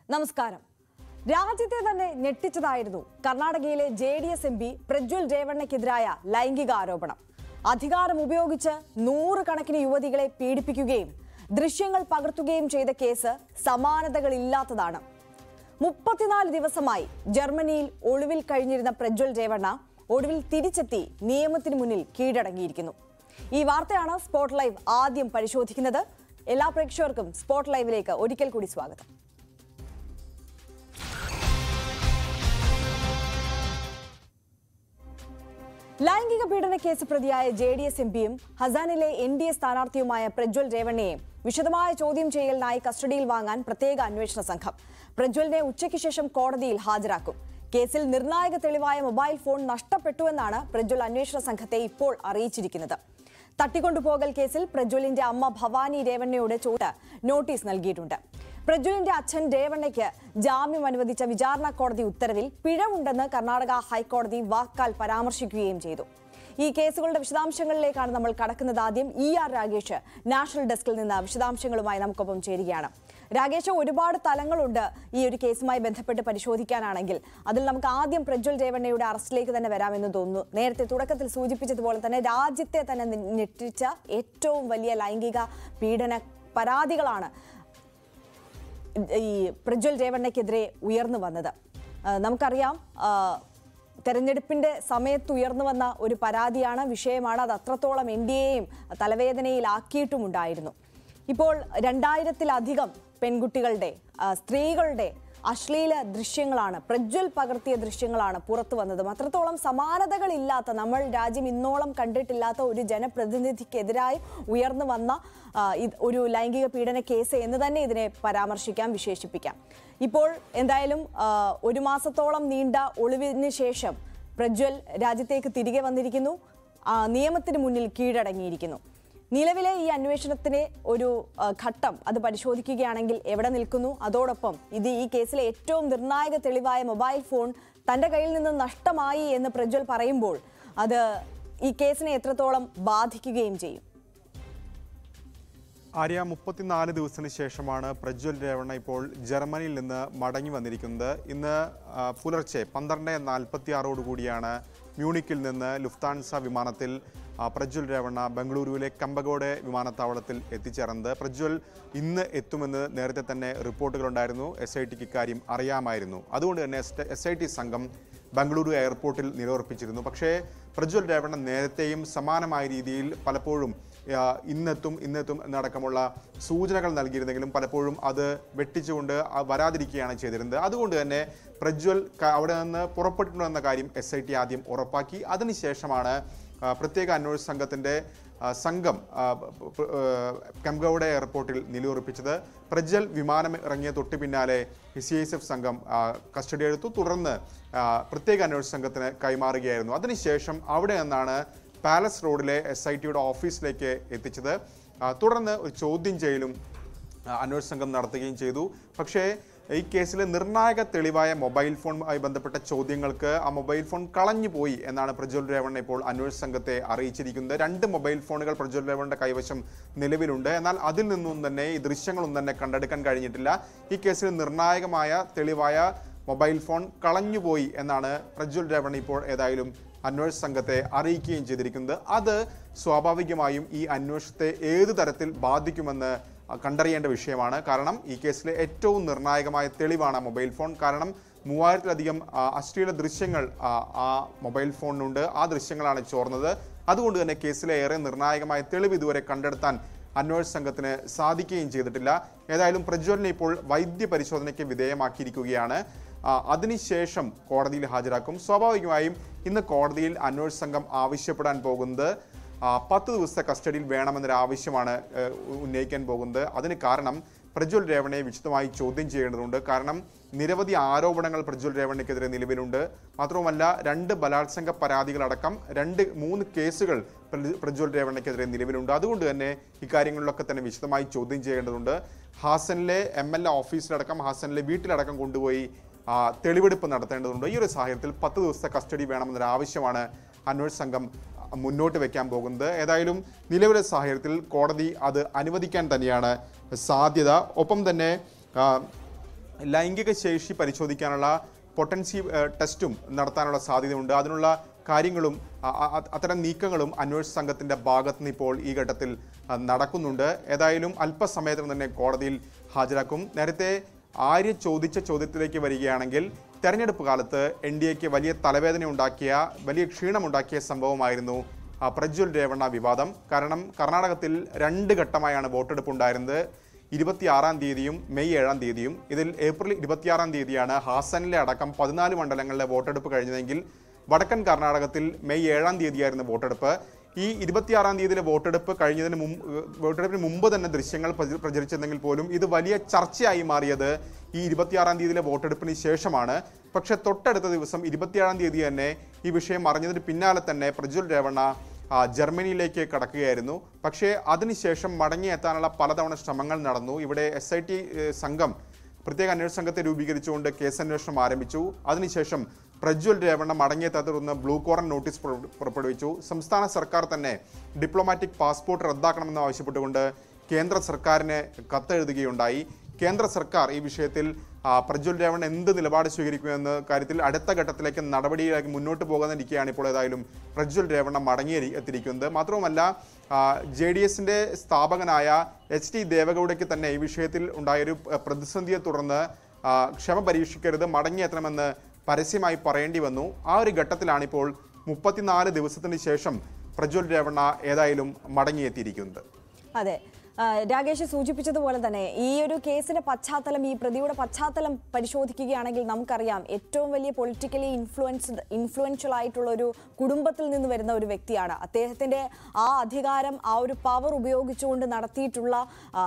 നമസ്കാരം രാജ്യത്തെ തന്നെ ഞെട്ടിച്ചതായിരുന്നു കർണാടകയിലെ J D S M P Prajwal രേവണ്ണയ്ക്കെതിരായ ലൈംഗിക ആരോപണം അധികാരം ഉപയോഗിച്ച് നൂറുകണക്കിന് യുവതികളെ പീഡിപ്പിക്കുകയും ദൃശ്യങ്ങൾ പകർത്തുകയും ചെയ്ത കേസ് സമാനതകളില്ലാത്തതാണ് മുപ്പത്തിനാല് ദിവസമായി ജർമ്മനിയിൽ ഒളിവിൽ കഴിഞ്ഞിരുന്ന പ്രജ്വൽ രേവണ്ണ ഒടുവിൽ തിരിച്ചെത്തി നിയമത്തിന് മുന്നിൽ കീഴടങ്ങിയിരിക്കുന്നു ഈ വാർത്തയാണ് സ്പോട്ട് ലൈവ് ആദ്യം പരിശോധിക്കുന്നത് എല്ലാ പ്രേക്ഷകർക്കും സ്പോട്ട് ലൈവിലേക്ക് ഒരിക്കൽ കൂടി സ്വാഗതം ലൈംഗിക പീഡന കേസ് പ്രതിയായ ജെ ഡി എസ് എം പിയും ഹസാനിലെ എൻ ഡി എ സ്ഥാനാർത്ഥിയുമായ പ്രജ്വൽ രേവണ്ണയെ വിശദമായ ചോദ്യം ചെയ്യലിനായി കസ്റ്റഡിയിൽ വാങ്ങാൻ പ്രത്യേക അന്വേഷണ സംഘം പ്രജ്വലിനെ ഉച്ചയ്ക്ക് ശേഷം കോടതിയിൽ ഹാജരാക്കും കേസിൽ നിർണായക തെളിവായ മൊബൈൽ ഫോൺ നഷ്ടപ്പെട്ടുവെന്നാണ് പ്രജ്വൽ അന്വേഷണ സംഘത്തെ ഇപ്പോൾ അറിയിച്ചിരിക്കുന്നത് തട്ടിക്കൊണ്ടുപോകൽ കേസിൽ പ്രജ്വലിന്റെ അമ്മ ഭവാനി രേവണ്ണയോട് ചോട്ട് നോട്ടീസ് നൽകിയിട്ടുണ്ട് പ്രജ്വലിന്റെ അച്ഛൻ രേവണ്ണയ്ക്ക് ജാമ്യം അനുവദിച്ച വിചാരണ കോടതി ഉത്തരവിൽ പിഴവുണ്ടെന്ന് കർണാടക ഹൈക്കോടതി വാക്കാൽ പരാമർശിക്കുകയും ചെയ്തു ഈ കേസുകളുടെ വിശദാംശങ്ങളിലേക്കാണ് നമ്മൾ കടക്കുന്നത് ആദ്യം ഇ ആർ രാഗേഷ് നാഷണൽ ഡെസ്കിൽ നിന്ന് വിശദാംശങ്ങളുമായി നമുക്കൊപ്പം ചേരുകയാണ് രാഗേഷ് ഒരുപാട് തലങ്ങളുണ്ട് ഈ ഒരു കേസുമായി ബന്ധപ്പെട്ട് പരിശോധിക്കാനാണെങ്കിൽ അതിൽ നമുക്ക് ആദ്യം പ്രജ്വൽ രേവണ്ണയുടെ അറസ്റ്റിലേക്ക് തന്നെ വരാമെന്ന് തോന്നുന്നു നേരത്തെ തുടക്കത്തിൽ സൂചിപ്പിച്ചതുപോലെ തന്നെ രാജ്യത്തെ തന്നെ ഞെട്ടിച്ച ഏറ്റവും വലിയ ലൈംഗിക പീഡന പരാതികളാണ് ഈ പ്രജ്വൽ രേവണ്ണയ്ക്കെതിരെ ഉയർന്നു വന്നത് ആ, നമുക്കറിയാം ആ, തെരഞ്ഞെടുപ്പിന്റെ സമയത്ത് ഉയർന്നു വന്ന ഒരു പരാതിയാണ് വിഷയമാണ് അത് അത്രത്തോളം എൻ ഡി എയും തലവേദനയിലാക്കിയിട്ടുമുണ്ടായിരുന്നു ഇപ്പോൾ രണ്ടായിരത്തിലധികം പെൺകുട്ടികളുടെ ആ, സ്ത്രീകളുടെ അശ്ലീല ദൃശ്യങ്ങളാണ് പ്രജ്വൽ പകർത്തിയ ദൃശ്യങ്ങളാണ് പുറത്തു വന്നതും അത്രത്തോളം സമാനതകളില്ലാത്ത നമ്മൾ രാജ്യം ഇന്നോളം കണ്ടിട്ടില്ലാത്ത ഒരു ജനപ്രതിനിധിക്കെതിരായി ഉയർന്നു വന്ന ആ, ഇത് ഒരു ലൈംഗിക പീഡന കേസ് എന്ന് തന്നെ ഇതിനെ പരാമർശിക്കാം വിശേഷിപ്പിക്കാം ഇപ്പോൾ എന്തായാലും ആ, ഒരു മാസത്തോളം നീണ്ട ഒളിവിന് ശേഷം പ്രജ്വൽ രാജ്യത്തേക്ക് തിരികെ വന്നിരിക്കുന്നു ആ, നിയമത്തിന് മുന്നിൽ കീഴടങ്ങിയിരിക്കുന്നു നിലവിലെ ഈ അന്വേഷണത്തിന് ഒരു ആ, ഘട്ടം അത് പരിശോധിക്കുകയാണെങ്കിൽ എവിടെ നിൽക്കുന്നു അതോടൊപ്പം ഇത് ഈ കേസിലെ ഏറ്റവും നിർണായക തെളിവായ മൊബൈൽ ഫോൺ തന്റെ കയ്യിൽ നിന്ന് നഷ്ടമായി എന്ന് പ്രജ്വൽ പറയുമ്പോൾ അത് ഈ കേസിനെ എത്രത്തോളം ബാധിക്കുകയും ചെയ്യും ആര്യ മുപ്പത്തിനാല് ദിവസത്തിന് ശേഷമാണ് പ്രജ്വൽ രേവണ്ണ ഇപ്പോൾ ജർമ്മനിയിൽ നിന്ന് മടങ്ങി വന്നിരിക്കുന്നത് ഇന്ന് ആ, പുലർച്ചെ പന്ത്രണ്ട് നാൽപ്പത്തി കൂടിയാണ് മ്യൂണിക്കിൽ നിന്ന് ലുഫ്താൻസ വിമാനത്തിൽ ആ, പ്രജ്വൽ രേവണ്ണ ബംഗളൂരുവിലെ കമ്പഗോഡ് വിമാനത്താവളത്തിൽ എത്തിച്ചേർന്നത് പ്രജ്വൽ ഇന്ന് എത്തുമെന്ന് നേരത്തെ തന്നെ റിപ്പോർട്ടുകളുണ്ടായിരുന്നു എസ് ഐ ടിക്ക് ഇക്കാര്യം അറിയാമായിരുന്നു അതുകൊണ്ട് തന്നെ എസ് ഐ ടി സംഘം ബംഗളൂരു എയർപോർട്ടിൽ നിലയുറപ്പിച്ചിരുന്നു പക്ഷേ പ്രജ്വൽ രേവണ്ണ നേരത്തെയും സമാനമായ രീതിയിൽ പലപ്പോഴും ആ, ഇന്നെത്തും ഇന്നെത്തും എന്നടക്കമുള്ള സൂചനകൾ നൽകിയിരുന്നെങ്കിലും പലപ്പോഴും അത് വെട്ടിച്ചുകൊണ്ട് ആ വരാതിരിക്കുകയാണ് ചെയ്തിരുന്നത് അതുകൊണ്ട് തന്നെ പ്രജ്വൽ ക- അവിടെ നിന്ന് പുറപ്പെട്ടിട്ടുണ്ടെന്ന കാര്യം എസ് ഐ ടി ആദ്യം ഉറപ്പാക്കി അതിനുശേഷമാണ് ആ, പ്രത്യേക അന്വേഷണ സംഘത്തിൻ്റെ ആ, സംഘം ആ, പ- പ- ആ, കെംഗൌഡ എയർപോർട്ടിൽ നിലയുറപ്പിച്ചത് പ്രജ്വൽ വിമാനം ഇറങ്ങിയ തൊട്ട് പിന്നാലെ സി എസ് എഫ് സംഘം ആ, കസ്റ്റഡി എടുത്തു തുടർന്ന് ആ, പ്രത്യേക അന്വേഷണ സംഘത്തിന് കൈമാറുകയായിരുന്നു അതിനുശേഷം അവിടെ നിന്നാണ് പാലസ് റോഡിലെ എസ് ഐ ടിയുടെ ഓഫീസിലേക്ക് എത്തിച്ചത് ആ, തുടർന്ന് ഒരു ചോദ്യം ചെയ്യലും ആ, അന്വേഷണ സംഘം നടത്തുകയും ചെയ്തു പക്ഷേ ഈ കേസിലെ നിർണായക തെളിവായ മൊബൈൽ ഫോണുമായി ബന്ധപ്പെട്ട ചോദ്യങ്ങൾക്ക് ആ മൊബൈൽ ഫോൺ കളഞ്ഞു പോയി എന്നാണ് പ്രജ്വൽ രേവണ്ണ ഇപ്പോൾ അന്വേഷണ സംഘത്തെ അറിയിച്ചിരിക്കുന്നത് രണ്ട് മൊബൈൽ ഫോണുകൾ പ്രജ്വൽ രേവണ്ണയുടെ കൈവശം നിലവിലുണ്ട് എന്നാൽ അതിൽ നിന്നും തന്നെ ഈ ദൃശ്യങ്ങളൊന്നും തന്നെ കണ്ടെടുക്കാൻ കഴിഞ്ഞിട്ടില്ല ഈ കേസിൽ നിർണായകമായ തെളിവായ മൊബൈൽ ഫോൺ കളഞ്ഞുപോയി എന്നാണ് പ്രജ്വൽ രേവണ്ണ ഇപ്പോൾ ഏതായാലും അന്വേഷണ സംഘത്തെ അറിയിക്കുകയും ചെയ്തിരിക്കുന്നത് അത് സ്വാഭാവികമായും ഈ അന്വേഷണത്തെ ഏത് തരത്തിൽ ബാധിക്കുമെന്ന് കണ്ടറിയേണ്ട വിഷയമാണ് കാരണം ഈ കേസിലെ ഏറ്റവും നിർണായകമായ തെളിവാണ് ആ മൊബൈൽ ഫോൺ കാരണം മൂവായിരത്തിലധികം ആ, അശ്ലീല ദൃശ്യങ്ങൾ ആ, ആ മൊബൈൽ ഫോണിനുണ്ട് ആ ദൃശ്യങ്ങളാണ് ചോർന്നത് അതുകൊണ്ട് തന്നെ കേസിലെ ഏറെ നിർണായകമായ തെളിവ് ഇതുവരെ കണ്ടെടുത്താൻ അന്വേഷണ സംഘത്തിന് സാധിക്കുകയും ചെയ്തിട്ടില്ല ഏതായാലും പ്രജ്വലിനെ ഇപ്പോൾ വൈദ്യ പരിശോധനയ്ക്ക് വിധേയമാക്കിയിരിക്കുകയാണ് ആ, അതിനുശേഷം കോടതിയിൽ ഹാജരാക്കും സ്വാഭാവികമായും ഇന്ന് കോടതിയിൽ അന്വേഷണ സംഘം ആവശ്യപ്പെടാൻ പോകുന്നത് ആ, പത്ത് ദിവസത്തെ കസ്റ്റഡിയിൽ വേണമെന്നൊരു ആവശ്യമാണ് ഏഹ്, ഉന്നയിക്കാൻ പോകുന്നത് അതിന് കാരണം പ്രജ്വൽ രേവണയെ വിശദമായി ചോദ്യം ചെയ്യേണ്ടതുണ്ട് കാരണം നിരവധി ആരോപണങ്ങൾ പ്രജ്വൽ രേവണ്ണയ്ക്കെതിരെ നിലവിലുണ്ട് മാത്രവുമല്ല രണ്ട് ബലാത്സംഗ പരാതികളടക്കം രണ്ട് മൂന്ന് കേസുകൾ പ്ര- പ്രജ്വൽ രേവണ്ണയ്ക്കെതിരെ നിലവിലുണ്ട് അതുകൊണ്ട് തന്നെ ഇക്കാര്യങ്ങളിലൊക്കെ തന്നെ വിശദമായി ചോദ്യം ചെയ്യേണ്ടതുണ്ട് ഹാസനിലെ എം എൽ എ ഓഫീസിലടക്കം ഹാസനിലെ വീട്ടിലടക്കം കൊണ്ടുപോയി ആ, തെളിവെടുപ്പ് നടത്തേണ്ടതുണ്ട് ഈ ഒരു സാഹചര്യത്തിൽ പത്ത് ദിവസത്തെ കസ്റ്റഡി വേണമെന്നൊരു ആവശ്യമാണ് അന്വേഷണ സംഘം മുന്നോട്ട് വെക്കാൻ പോകുന്നത് ഏതായാലും നിലവിലെ സാഹചര്യത്തിൽ കോടതി അത് അനുവദിക്കാൻ തന്നെയാണ് സാധ്യത ഒപ്പം തന്നെ ആ, ലൈംഗിക ശേഷി പരിശോധിക്കാനുള്ള പൊട്ടൻസി ഏഹ്, ടെസ്റ്റും നടത്താനുള്ള സാധ്യതയുണ്ട് അതിനുള്ള കാര്യങ്ങളും അ- അ- അത്തരം നീക്കങ്ങളും അന്വേഷണ സംഘത്തിന്റെ ഭാഗത്ത് നിന്ന് ഇപ്പോൾ ഈ ഘട്ടത്തിൽ ആ, നടക്കുന്നുണ്ട് ഏതായാലും അല്പസമയത്തിന് തന്നെ കോടതിയിൽ ഹാജരാക്കും നേരത്തെ ആര്യ ചോദിച്ച ചോദ്യത്തിലേക്ക് വരികയാണെങ്കിൽ തെരഞ്ഞെടുപ്പ് കാലത്ത് എൻ ഡി എക്ക് വലിയ തലവേദന ഉണ്ടാക്കിയ വലിയ ക്ഷീണമുണ്ടാക്കിയ സംഭവമായിരുന്നു ആ, പ്രജ്വൽ രേവണ്ണ വിവാദം കാരണം കർണാടകത്തിൽ രണ്ട് ഘട്ടമായാണ് വോട്ടെടുപ്പ് ഉണ്ടായിരുന്നത് ഇരുപത്തിയാറാം തീയതിയും മെയ് ഏഴാം തീയതിയും ഇതിൽ ഏപ്രിൽ ഇരുപത്തിയാറാം തീയതിയാണ് ഹാസനിലെ അടക്കം പതിനാല് മണ്ഡലങ്ങളിലെ വോട്ടെടുപ്പ് കഴിഞ്ഞതെങ്കിൽ വടക്കൻ കർണാടകത്തിൽ മെയ് ഏഴാം തീയതിയായിരുന്നു വോട്ടെടുപ്പ് ഈ ഇരുപത്തിയാറാം തീയതിയിലെ വോട്ടെടുപ്പ് കഴിഞ്ഞതിന് മുമ്പ് വോട്ടെടുപ്പിന് മുമ്പ് തന്നെ ദൃശ്യങ്ങൾ പ്രച- പ്രചരിച്ചെങ്കിൽ പോലും ഇത് വലിയ ചർച്ചയായി മാറിയത് ഈ ഇരുപത്തിയാറാം തീയതിയിലെ വോട്ടെടുപ്പിന് ശേഷമാണ് പക്ഷേ തൊട്ടടുത്ത ദിവസം ഇരുപത്തിയേഴാം തീയതി തന്നെ ഈ വിഷയം അറിഞ്ഞതിന് പിന്നാലെ തന്നെ പ്രജ്വൽ രേവണ്ണ ആ, ജർമ്മനിയിലേക്ക് കടക്കുകയായിരുന്നു പക്ഷേ അതിനുശേഷം മടങ്ങിയെത്താനുള്ള പലതവണ ശ്രമങ്ങൾ നടന്നു ഇവിടെ എസ് ഐ ടി സംഘം പ്രത്യേക അന്വേഷണ സംഘത്തെ രൂപീകരിച്ചുകൊണ്ട് കേസന്വേഷണം ആരംഭിച്ചു അതിനുശേഷം പ്രജ്വൽ രേവണ്ണ മടങ്ങിയെത്താത്ത തുടർന്ന് ബ്ലൂ കോറൻ നോട്ടീസ് പുറ- പുറപ്പെടുവിച്ചു സംസ്ഥാന സർക്കാർ തന്നെ ഡിപ്ലോമാറ്റിക് പാസ്പോർട്ട് റദ്ദാക്കണമെന്ന് ആവശ്യപ്പെട്ടുകൊണ്ട് കേന്ദ്ര സർക്കാരിന് കത്തെഴുതുകയുണ്ടായി കേന്ദ്ര സർക്കാർ ഈ വിഷയത്തിൽ ആ, പ്രജ്വൽ രേവണ്ണ എന്ത് നിലപാട് സ്വീകരിക്കുമെന്ന കാര്യത്തിൽ അടുത്ത ഘട്ടത്തിലേക്ക് നടപടിയിലേക്ക് മുന്നോട്ട് പോകാനിരിക്കുകയാണ് ഇപ്പോൾ ഏതായാലും പ്രജ്വൽ രേവണ്ണ മടങ്ങി എത്തിയിരിക്കുന്നത് മാത്രവുമല്ല ജെ ഡി എസിന്റെ സ്ഥാപകനായ എച്ച് ടി ദേവഗൌഡയ്ക്ക് തന്നെ ഈ വിഷയത്തിൽ ഉണ്ടായൊരു പ- പ്രതിസന്ധിയെ തുടർന്ന് ആ, ക്ഷമ പരീക്ഷിക്കരുത് മടങ്ങിയെത്തണമെന്ന് പരസ്യമായി പറയേണ്ടി വന്നു ആ ഒരു ഘട്ടത്തിലാണിപ്പോൾ മുപ്പത്തിനാല് ദിവസത്തിന് ശേഷം പ്രജ്വൽ രേവണ്ണ ഏതായാലും മടങ്ങിയെത്തിയിരിക്കുന്നത് അതെ ആ, രാകേഷ് സൂചിപ്പിച്ചതുപോലെ തന്നെ ഈ ഒരു കേസിന്റെ പശ്ചാത്തലം ഈ പ്രതിയുടെ പശ്ചാത്തലം പരിശോധിക്കുകയാണെങ്കിൽ നമുക്കറിയാം ഏറ്റവും വലിയ പൊളിറ്റിക്കലി ഇൻഫ്ലുവൻസ്ഡ് ഇൻഫ്ലുവൻഷ്യൽ ആയിട്ടുള്ള ഒരു കുടുംബത്തിൽ നിന്ന് വരുന്ന ഒരു വ്യക്തിയാണ് അദ്ദേഹത്തിന്റെ ആ അധികാരം ആ ഒരു പവർ ഉപയോഗിച്ചുകൊണ്ട് നടത്തിയിട്ടുള്ള ആ,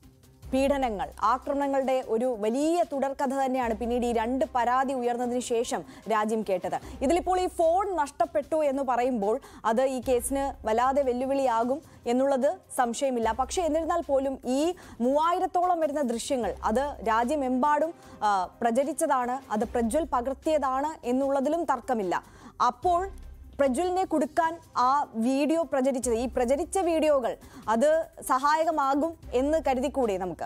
പീഡനങ്ങൾ ആക്രമണങ്ങളുടെ ഒരു വലിയ തുടർക്കഥ തന്നെയാണ് പിന്നീട് ഈ രണ്ട് പരാതി ഉയർന്നതിന് ശേഷം രാജ്യം കേട്ടത് ഇതിലിപ്പോൾ ഈ ഫോൺ നഷ്ടപ്പെട്ടു എന്ന് പറയുമ്പോൾ അത് ഈ കേസിന് വല്ലാതെ വെല്ലുവിളിയാകും എന്നുള്ളത് സംശയമില്ല പക്ഷേ എന്നിരുന്നാൽ പോലും ഈ മൂവായിരത്തോളം വരുന്ന ദൃശ്യങ്ങൾ അത് രാജ്യമെമ്പാടും ആ, പ്രചരിച്ചതാണ് അത് പ്രജ്വൽ പകർത്തിയതാണ് എന്നുള്ളതിലും തർക്കമില്ല അപ്പോൾ പ്രജ്വലിനെ കൊടുക്കാൻ ആ വീഡിയോ പ്രചരിച്ചത് ഈ പ്രചരിച്ച വീഡിയോകൾ അത് സഹായകമാകും എന്ന് കരുതിക്കൂടെ നമുക്ക്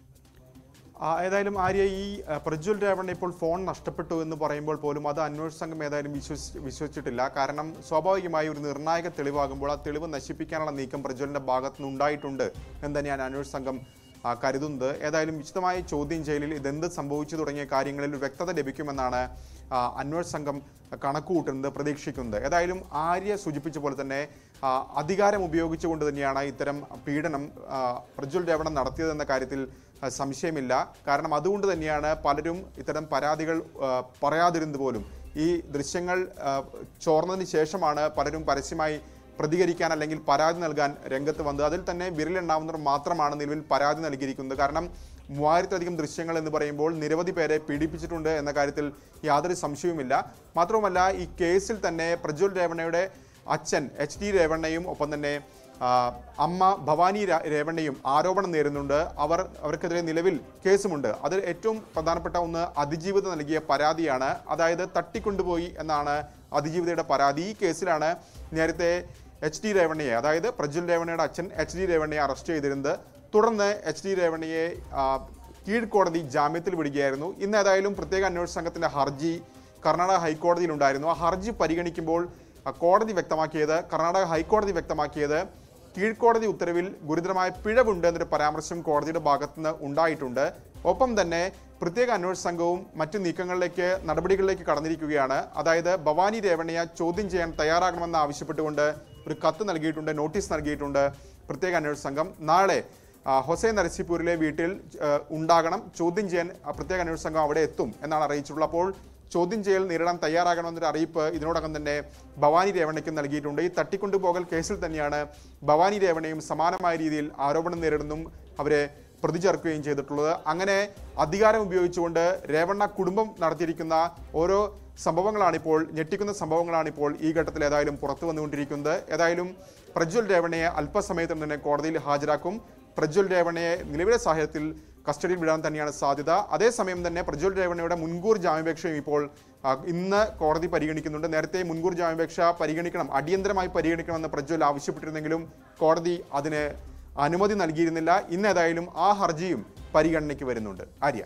ആ, ഏതായാലും ആര്യ ഈ ആ, പ്രജ്വൽ രേവണ്ണ ഇപ്പോൾ ഫോൺ നഷ്ടപ്പെട്ടു എന്ന് പറയുമ്പോൾ പോലും അത് അന്വേഷണ സംഘം ഏതായാലും വിശ്വസി വിശ്വസിച്ചിട്ടില്ല കാരണം സ്വാഭാവികമായി ഒരു നിർണായക തെളിവാകുമ്പോൾ ആ തെളിവ് നശിപ്പിക്കാനുള്ള നീക്കം പ്രജ്വലിന്റെ ഭാഗത്തു നിന്ന് ഉണ്ടായിട്ടുണ്ട് എന്ന് തന്നെയാണ് അന്വേഷണ സംഘം ആ, കരുതുന്നത് ഏതായാലും വിശദമായ ചോദ്യം ചെയ്യലിൽ ഇതെന്ത് സംഭവിച്ചു തുടങ്ങിയ കാര്യങ്ങളിൽ ഒരു വ്യക്തത ലഭിക്കുമെന്നാണ് ആ, അന്വേഷണ സംഘം കണക്കുകൂട്ടുന്നത് പ്രതീക്ഷിക്കുന്നത് ഏതായാലും ആര്യ സൂചിപ്പിച്ച പോലെ തന്നെ ആ, അധികാരം ഉപയോഗിച്ചുകൊണ്ട് തന്നെയാണ് ഇത്തരം പീഡനം ആ, പ്രജ്വൽ രേവണ നടത്തിയതെന്ന കാര്യത്തിൽ ആ, സംശയമില്ല കാരണം അതുകൊണ്ട് തന്നെയാണ് പലരും ഇത്തരം പരാതികൾ ആ, പറയാതിരുന്നത് പോലും ഈ ദൃശ്യങ്ങൾ ആ, ചോർന്നതിന് ശേഷമാണ് പലരും പരസ്യമായി പ്രതികരിക്കാൻ അല്ലെങ്കിൽ പരാതി നൽകാൻ രംഗത്ത് വന്നത് അതിൽ തന്നെ വിരലെണ്ണാവുന്നവർ മാത്രമാണ് നിലവിൽ പരാതി നൽകിയിരിക്കുന്നത് കാരണം മൂവായിരത്തിലധികം ദൃശ്യങ്ങൾ എന്ന് പറയുമ്പോൾ നിരവധി പേരെ പീഡിപ്പിച്ചിട്ടുണ്ട് എന്ന കാര്യത്തിൽ യാതൊരു സംശയവുമില്ല മാത്രവുമല്ല ഈ കേസിൽ തന്നെ പ്രജ്വൽ രേവണ്ണയുടെ അച്ഛൻ എച്ച് ഡി രേവണ്ണയും ഒപ്പം തന്നെ ആ, അമ്മ ഭവാനി രാ- രേവണ്ണയും ആരോപണം നേരുന്നുണ്ട് അവർ അവർക്കെതിരെ നിലവിൽ കേസുമുണ്ട് അതിൽ ഏറ്റവും പ്രധാനപ്പെട്ട ഒന്ന് അതിജീവിത നൽകിയ പരാതിയാണ് അതായത് തട്ടിക്കൊണ്ടുപോയി എന്നാണ് അതിജീവിതയുടെ പരാതി ഈ കേസിലാണ് നേരത്തെ എച്ച് ഡി രേവണ്ണയെ അതായത് പ്രജ്വൽ രേവണ്ണയുടെ അച്ഛൻ എച്ച് ഡി രേവണ്ണയെ അറസ്റ്റ് ചെയ്തിരുന്നത് തുടർന്ന് എച്ച് ഡി രേവണ്ണയെ ആ, കീഴ്ക്കോടതി ജാമ്യത്തിൽ വിടുകയായിരുന്നു ഇന്ന് ഏതായാലും പ്രത്യേക അന്വേഷണ സംഘത്തിന്റെ ഹർജി കർണാടക ഹൈക്കോടതിയിലുണ്ടായിരുന്നു ആ ഹർജി പരിഗണിക്കുമ്പോൾ ആ, കോടതി വ്യക്തമാക്കിയത് കർണാടക ഹൈക്കോടതി വ്യക്തമാക്കിയത് കീഴ്ക്കോടതി ഉത്തരവിൽ ഗുരുതരമായ പിഴവുണ്ട് എന്നൊരു പരാമർശം കോടതിയുടെ ഭാഗത്തുനിന്ന് ഉണ്ടായിട്ടുണ്ട് ഒപ്പം തന്നെ പ്രത്യേക അന്വേഷണ സംഘവും മറ്റു നീക്കങ്ങളിലേക്ക് നടപടികളിലേക്ക് കടന്നിരിക്കുകയാണ് അതായത് ഭവാനി രേവണ്ണയെ ചോദ്യം ചെയ്യാൻ തയ്യാറാകണമെന്ന് ആവശ്യപ്പെട്ടുകൊണ്ട് ഒരു കത്ത് നൽകിയിട്ടുണ്ട് നോട്ടീസ് നൽകിയിട്ടുണ്ട് പ്രത്യേക അന്വേഷണ സംഘം നാളെ ആ, ഹൊസൈൻ നരസിപ്പൂരിലെ വീട്ടിൽ ആ, ഉണ്ടാകണം ചോദ്യം ചെയ്യാൻ ആ പ്രത്യേക അന്വേഷണ സംഘം അവിടെ എത്തും എന്നാണ് അറിയിച്ചിട്ടുള്ളത് അപ്പോൾ ചോദ്യം ചെയ്യൽ നേരിടാൻ തയ്യാറാകണമെന്നൊരു അറിയിപ്പ് ഇതിനോടകം തന്നെ ഭവാനി രേവണ്ണയ്ക്ക് നൽകിയിട്ടുണ്ട് ഈ തട്ടിക്കൊണ്ടുപോകൽ കേസിൽ തന്നെയാണ് ഭവാനി രേവണ്ണയും സമാനമായ രീതിയിൽ ആരോപണം നേരിടുന്നതും അവരെ പ്രതി ചേർക്കുകയും ചെയ്തിട്ടുള്ളത് അങ്ങനെ അധികാരം ഉപയോഗിച്ചുകൊണ്ട് രേവണ്ണ കുടുംബം നടത്തിയിരിക്കുന്ന ഓരോ സംഭവങ്ങളാണിപ്പോൾ ഞെട്ടിക്കുന്ന സംഭവങ്ങളാണിപ്പോൾ ഈ ഘട്ടത്തിൽ ഏതായാലും പുറത്തു വന്നുകൊണ്ടിരിക്കുന്നത് ഏതായാലും പ്രജ്വൽ രേവണ്ണയെ അല്പസമയത്തിന് തന്നെ കോടതിയിൽ ഹാജരാക്കും പ്രജ്വൽ രേവണ്ണയെ നിലവിലെ സാഹചര്യത്തിൽ കസ്റ്റഡിയിൽ വിടാൻ തന്നെയാണ് സാധ്യത അതേസമയം തന്നെ പ്രജ്വൽ രേവണ്ണയുടെ മുൻകൂർ ജാമ്യാപേക്ഷയും ഇപ്പോൾ ആ, ഇന്ന് കോടതി പരിഗണിക്കുന്നുണ്ട് നേരത്തെ മുൻകൂർ ജാമ്യാപേക്ഷ പരിഗണിക്കണം അടിയന്തരമായി പരിഗണിക്കണമെന്ന് പ്രജ്വൽ ആവശ്യപ്പെട്ടിരുന്നെങ്കിലും കോടതി അതിന് അനുമതി നൽകിയിരുന്നില്ല ഇന്ന് ഏതായാലും ആ ഹർജിയും പരിഗണനയ്ക്ക് വരുന്നുണ്ട് ആര്യ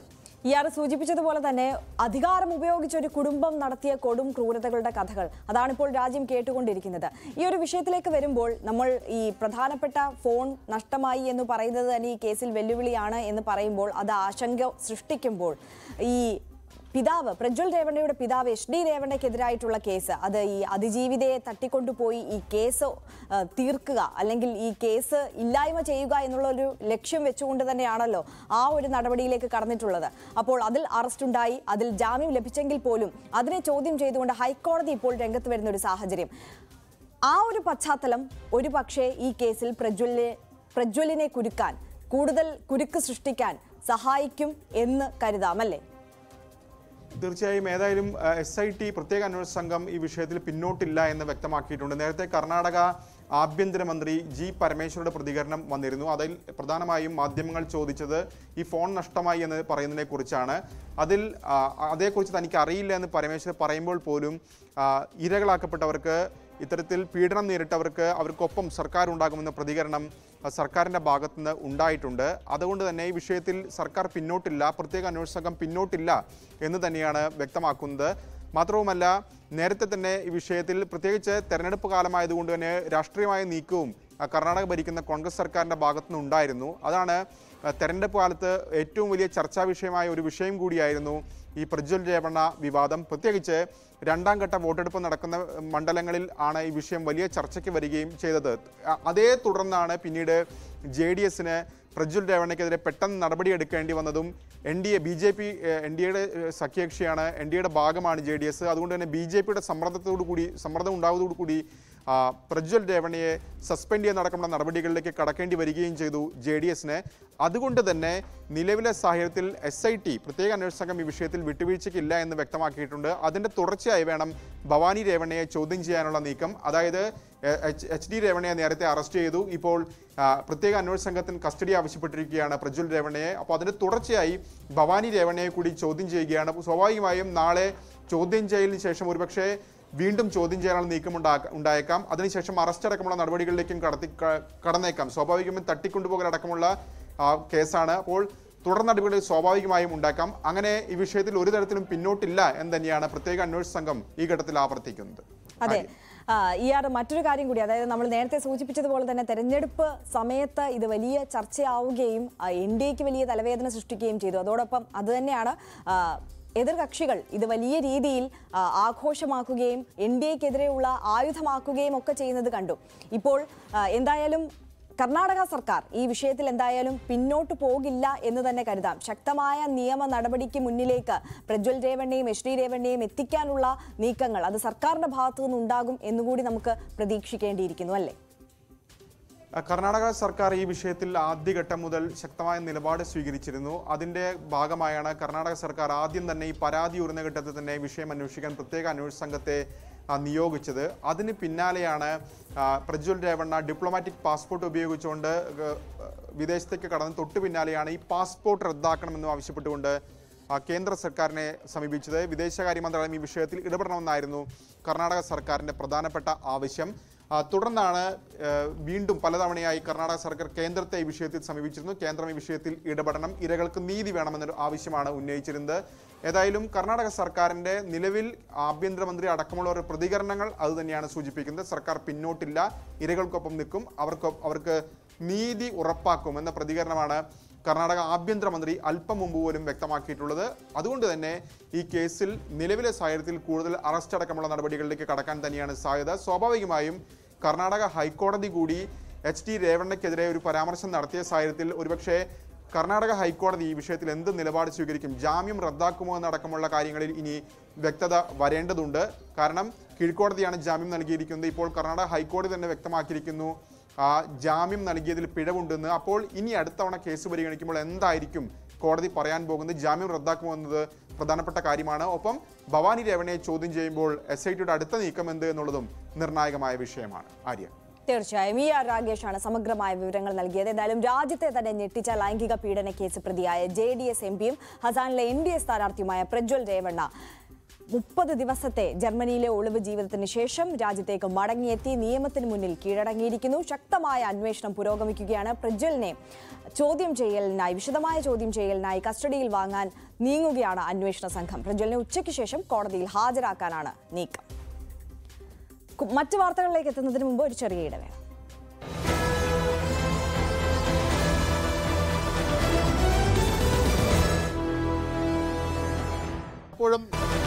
ഇയാൾ സൂചിപ്പിച്ചതുപോലെ തന്നെ അധികാരം ഉപയോഗിച്ച് ഒരു കുടുംബം നടത്തിയ കൊടും ക്രൂരതകളുടെ കഥകൾ അതാണിപ്പോൾ രാജ്യം കേട്ടുകൊണ്ടിരിക്കുന്നത് ഈ ഒരു വിഷയത്തിലേക്ക് വരുമ്പോൾ നമ്മൾ ഈ പ്രധാനപ്പെട്ട ഫോൺ നഷ്ടമായി എന്ന് പറയുന്നത് തന്നെ ഈ കേസിൽ വെല്ലുവിളിയാണ് എന്ന് പറയുമ്പോൾ അത് ആശങ്ക സൃഷ്ടിക്കുമ്പോൾ ഈ പിതാവ് പ്രജ്വൽ രേവണ്ണയുടെ പിതാവ് എച്ച് ഡി രേവണ്ണയ്ക്കെതിരായിട്ടുള്ള കേസ് അത് ഈ അതിജീവിതയെ തട്ടിക്കൊണ്ടുപോയി ഈ കേസ് ആ, തീർക്കുക അല്ലെങ്കിൽ ഈ കേസ് ഇല്ലായ്മ ചെയ്യുക എന്നുള്ള ഒരു ലക്ഷ്യം വെച്ചുകൊണ്ട് തന്നെയാണല്ലോ ആ ഒരു നടപടിയിലേക്ക് കടന്നിട്ടുള്ളത് അപ്പോൾ അതിൽ അറസ്റ്റ് ഉണ്ടായി അതിൽ ജാമ്യം ലഭിച്ചെങ്കിൽ പോലും അതിനെ ചോദ്യം ചെയ്തുകൊണ്ട് ഹൈക്കോടതി ഇപ്പോൾ രംഗത്ത് വരുന്ന ഒരു സാഹചര്യം ആ ഒരു പശ്ചാത്തലം ഒരു പക്ഷേ ഈ കേസിൽ പ്രജ്വലിനെ പ്രജ്വലിനെ കുരുക്കാൻ കൂടുതൽ കുരുക്ക് സൃഷ്ടിക്കാൻ സഹായിക്കും എന്ന് കരുതാം അല്ലേ തീർച്ചയായും ഏതായാലും എസ് ഐ ടി പ്രത്യേക അന്വേഷണ സംഘം ഈ വിഷയത്തിൽ പിന്നോട്ടില്ല എന്ന് വ്യക്തമാക്കിയിട്ടുണ്ട് നേരത്തെ കർണാടക ആഭ്യന്തരമന്ത്രി ജി പരമേശ്വരുടെ പ്രതികരണം വന്നിരുന്നു അതിൽ പ്രധാനമായും മാധ്യമങ്ങൾ ചോദിച്ചത് ഈ ഫോൺ നഷ്ടമായി എന്ന് പറയുന്നതിനെ കുറിച്ചാണ് അതിൽ ആ, അതേക്കുറിച്ച് തനിക്ക് അറിയില്ല എന്ന് പരമേശ്വർ പറയുമ്പോൾ പോലും ആ, ഇരകളാക്കപ്പെട്ടവർക്ക് ഇത്തരത്തിൽ പീഡനം നേരിട്ടവർക്ക് അവർക്കൊപ്പം സർക്കാർ ഉണ്ടാകുമെന്ന പ്രതികരണം ആ, സർക്കാരിൻ്റെ ഭാഗത്തുനിന്ന് ഉണ്ടായിട്ടുണ്ട് അതുകൊണ്ട് തന്നെ ഈ വിഷയത്തിൽ സർക്കാർ പിന്നോട്ടില്ല പ്രത്യേക അന്വേഷണ സംഘം പിന്നോട്ടില്ല എന്ന് തന്നെയാണ് വ്യക്തമാക്കുന്നത് മാത്രവുമല്ല നേരത്തെ തന്നെ ഈ വിഷയത്തിൽ പ്രത്യേകിച്ച് തെരഞ്ഞെടുപ്പ് കാലമായതുകൊണ്ട് തന്നെ രാഷ്ട്രീയമായ നീക്കവും ആ, കർണാടക ഭരിക്കുന്ന കോൺഗ്രസ് സർക്കാരിൻ്റെ ഭാഗത്തുനിന്ന് ഉണ്ടായിരുന്നു അതാണ് ആ, തെരഞ്ഞെടുപ്പ് കാലത്ത് ഏറ്റവും വലിയ ചർച്ചാ വിഷയമായ ഒരു വിഷയം കൂടിയായിരുന്നു ഈ പ്രജ്വൽ രേവണ്ണ വിവാദം പ്രത്യേകിച്ച് രണ്ടാം ഘട്ട വോട്ടെടുപ്പ് നടക്കുന്ന മണ്ഡലങ്ങളിൽ ആണ് ഈ വിഷയം വലിയ ചർച്ചയ്ക്ക് വരികയും ചെയ്തത് അ- അതേ തുടർന്നാണ് പിന്നീട് ജെ ഡി എസിന് പ്രജ്വൽ രേവണ്ണയ്ക്കെതിരെ പെട്ടെന്ന് നടപടിയെടുക്കേണ്ടി വന്നതും N D A B J P N D എയുടെ സഖ്യകക്ഷിയാണ് എൻ ഡി എയുടെ ഭാഗമാണ് ജെ ഡി എസ് അതുകൊണ്ട് തന്നെ ബി ജെ പിയുടെ സമ്മർദ്ദത്തോടു കൂടി സമ്മർദ്ദം ഉണ്ടാവതോടു കൂടി ആ, പ്രജ്വൽ രേവണ്ണയെ സസ്പെൻഡ് ചെയ്യാനടക്കമുള്ള നടപടികളിലേക്ക് കടക്കേണ്ടി വരികയും ചെയ്തു ജെ ഡി എസിന് അതുകൊണ്ട് തന്നെ നിലവിലെ സാഹചര്യത്തിൽ എസ് ഐ ടി പ്രത്യേക അന്വേഷണ സംഘം ഈ വിഷയത്തിൽ വിട്ടുവീഴ്ചയ്ക്കില്ല എന്ന് വ്യക്തമാക്കിയിട്ടുണ്ട് അതിൻ്റെ തുടർച്ചയായി വേണം ഭവാനി രേവണ്ണയെ ചോദ്യം ചെയ്യാനുള്ള നീക്കം അതായത് എ- എച്ച് എച്ച് ഡി രേവണ്ണയെ നേരത്തെ അറസ്റ്റ് ചെയ്തു ഇപ്പോൾ ആ, പ്രത്യേക അന്വേഷണ സംഘത്തിന് കസ്റ്റഡി ആവശ്യപ്പെട്ടിരിക്കുകയാണ് പ്രജ്വൽ രേവണ്ണയെ അപ്പോൾ അതിൻ്റെ തുടർച്ചയായി ഭവാനി രേവണ്ണയെ കൂടി ചോദ്യം ചെയ്യുകയാണ് അപ്പോൾ സ്വാഭാവികമായും നാളെ ചോദ്യം ചെയ്യലിന് ശേഷം ഒരുപക്ഷെ വീണ്ടും ചോദ്യം ചെയ്യാനുള്ള നീക്കം ഉണ്ടാക്ക- ഉണ്ടായേക്കാം അതിനുശേഷം അറസ്റ്റ് അടക്കമുള്ള നടപടികളിലേക്കും കടത്തി ക- കടന്നേക്കാം സ്വാഭാവികമായും തട്ടിക്കൊണ്ടുപോകൽ അടക്കമുള്ള ആ, കേസാണ് അപ്പോൾ തുടർ നടപടികൾ സ്വാഭാവികമായും ഉണ്ടാക്കാം അങ്ങനെ ഈ വിഷയത്തിൽ ഒരു തരത്തിലും പിന്നോട്ടില്ല എന്ന് തന്നെയാണ് പ്രത്യേക അന്വേഷണ സംഘം ഈ ഘട്ടത്തിൽ ആവർത്തിക്കുന്നത് അതെ ആ, ഈ ആർ മറ്റൊരു കാര്യം കൂടി അതായത് നമ്മൾ നേരത്തെ സൂചിപ്പിച്ചതുപോലെ തന്നെ തെരഞ്ഞെടുപ്പ് സമയത്ത് ഇത് വലിയ ചർച്ചയാവുകയും എൻ ഡി എക്ക് വലിയ തലവേദന സൃഷ്ടിക്കുകയും ചെയ്തു അതോടൊപ്പം അത് തന്നെയാണ് ആ, എതിർകക്ഷികൾ ഇത് വലിയ രീതിയിൽ ആ, ആഘോഷമാക്കുകയും എൻ ഡി എക്കെതിരെയുള്ള ആയുധമാക്കുകയും ഒക്കെ ചെയ്യുന്നത് കണ്ടു ഇപ്പോൾ ആ, എന്തായാലും കർണാടക സർക്കാർ ഈ വിഷയത്തിൽ എന്തായാലും പിന്നോട്ട് പോകില്ല എന്ന് തന്നെ കരുതാം ശക്തമായ നിയമ നടപടിക്ക് മുന്നിലേക്ക് പ്രജ്വൽ രേവണ്ണയും എച്ച് ഡി രേവണ്ണയും എത്തിക്കാനുള്ള നീക്കങ്ങൾ അത് സർക്കാരിന്റെ ഭാഗത്തു നിന്നുണ്ടാകും എന്നുകൂടി നമുക്ക് പ്രതീക്ഷിക്കേണ്ടിയിരിക്കുന്നു അല്ലേ ആ, കർണാടക സർക്കാർ ഈ വിഷയത്തിൽ ആദ്യഘട്ടം മുതൽ ശക്തമായ നിലപാട് സ്വീകരിച്ചിരുന്നു അതിന്റെ ഭാഗമായാണ് കർണാടക സർക്കാർ ആദ്യം തന്നെ ഈ പരാതി ഉയർന്ന ഘട്ടത്തിൽ തന്നെ ഈ വിഷയം അന്വേഷിക്കാൻ പ്രത്യേക അന്വേഷണ സംഘത്തെ ആ, നിയോഗിച്ചത് അതിന് പിന്നാലെയാണ് ആ, പ്രജ്വൽ രേവണ്ണ ഡിപ്ലോമാറ്റിക് പാസ്പോർട്ട് ഉപയോഗിച്ചുകൊണ്ട് ഏഹ്, വിദേശത്തേക്ക് കടന്ന് തൊട്ടു പിന്നാലെയാണ് ഈ പാസ്പോർട്ട് റദ്ദാക്കണമെന്നും ആവശ്യപ്പെട്ടുകൊണ്ട് ആ, കേന്ദ്ര സർക്കാരിനെ സമീപിച്ചത് വിദേശകാര്യ മന്ത്രാലയം ഈ വിഷയത്തിൽ ഇടപെടണമെന്നായിരുന്നു കർണാടക സർക്കാരിന്റെ പ്രധാനപ്പെട്ട ആവശ്യം ആ, തുടർന്നാണ് ഏഹ്, വീണ്ടും പലതവണയായി കർണാടക സർക്കാർ കേന്ദ്രത്തെ ഈ വിഷയത്തിൽ സമീപിച്ചിരുന്നു കേന്ദ്രം ഈ വിഷയത്തിൽ ഇടപെടണം ഇരകൾക്ക് നീതി വേണമെന്നൊരു ആവശ്യമാണ് ഉന്നയിച്ചിരുന്നത് ഏതായാലും കർണാടക സർക്കാരിന്റെ നിലവിൽ ആഭ്യന്തരമന്ത്രി അടക്കമുള്ള ഒരു പ്രതികരണങ്ങൾ അത് തന്നെയാണ് സൂചിപ്പിക്കുന്നത് സർക്കാർ പിന്നോട്ടില്ല ഇരകൾക്കൊപ്പം നിൽക്കും അവർക്ക് അവർക്ക് നീതി ഉറപ്പാക്കും എന്ന പ്രതികരണമാണ് കർണാടക ആഭ്യന്തരമന്ത്രി അല്പം മുമ്പ് പോലും വ്യക്തമാക്കിയിട്ടുള്ളത് അതുകൊണ്ട് തന്നെ ഈ കേസിൽ നിലവിലെ സാഹചര്യത്തിൽ കൂടുതൽ അറസ്റ്റ് അടക്കമുള്ള നടപടികളിലേക്ക് കടക്കാൻ തന്നെയാണ് സാധ്യത സ്വാഭാവികമായും കർണാടക ഹൈക്കോടതി കൂടി എച്ച് ഡി രേവണ്ണയ്ക്കെതിരെ ഒരു പരാമർശം നടത്തിയ സാഹചര്യത്തിൽ ഒരുപക്ഷെ കർണാടക ഹൈക്കോടതി ഈ വിഷയത്തിൽ എന്ത് നിലപാട് സ്വീകരിക്കും ജാമ്യം റദ്ദാക്കുമോ എന്നടക്കമുള്ള കാര്യങ്ങളിൽ ഇനി വ്യക്തത വരേണ്ടതുണ്ട് കാരണം കീഴ്ക്കോടതിയാണ് ജാമ്യം നൽകിയിരിക്കുന്നത് ഇപ്പോൾ കർണാടക ഹൈക്കോടതി തന്നെ വ്യക്തമാക്കിയിരിക്കുന്നു ആ ജാമ്യം നൽകിയതിൽ പിഴവുണ്ടെന്ന് അപ്പോൾ ഇനി അടുത്തവണ കേസ് പരിഗണിക്കുമ്പോൾ എന്തായിരിക്കും കോടതി പറയാൻ പോകുന്നത് ജാമ്യം റദ്ദാക്കുമോ എന്നത് പ്രധാനപ്പെട്ട കാര്യമാണ് ഒപ്പം ഭവാനി രേവണയെ ചോദ്യം ചെയ്യുമ്പോൾ എസ് ഐ ടിയുടെ അടുത്ത നീക്കം എന്ത് എന്നുള്ളതും നിർണായകമായ വിഷയമാണ് ആര്യ തീർച്ചയായും ഇ ആർ രാഗേഷാണ് സമഗ്രമായ വിവരങ്ങൾ നൽകിയത് എന്തായാലും രാജ്യത്തെ തന്നെ ഞെട്ടിച്ച ലൈംഗിക പീഡന കേസ് പ്രതിയായ ജെ ഡി എസ് എം പിയും ഹസാനിലെ എൻ ഡി എ സ്ഥാനാർത്ഥിയുമായ പ്രജ്വൽ രേവണ്ണ മുപ്പത് ദിവസത്തെ ജർമ്മനിയിലെ ഒളിവ് ജീവിതത്തിന് ശേഷം രാജ്യത്തേക്ക് മടങ്ങിയെത്തി നിയമത്തിന് മുന്നിൽ കീഴടങ്ങിയിരിക്കുന്നു ശക്തമായ അന്വേഷണം പുരോഗമിക്കുകയാണ് പ്രജ്വലിനെ ചോദ്യം ചെയ്യലിനായി വിശദമായ ചോദ്യം ചെയ്യലിനായി കസ്റ്റഡിയിൽ വാങ്ങാൻ നീങ്ങുകയാണ് അന്വേഷണ സംഘം പ്രജ്വലിനെ ഉച്ചയ്ക്ക് ശേഷം കോടതിയിൽ ഹാജരാക്കാനാണ് നീക്കം കു- മറ്റ് വാർത്തകളിലേക്ക് എത്തുന്നതിന് മുമ്പ് ഒരു ചെറിയ ഇടവേള അപ്പോഴും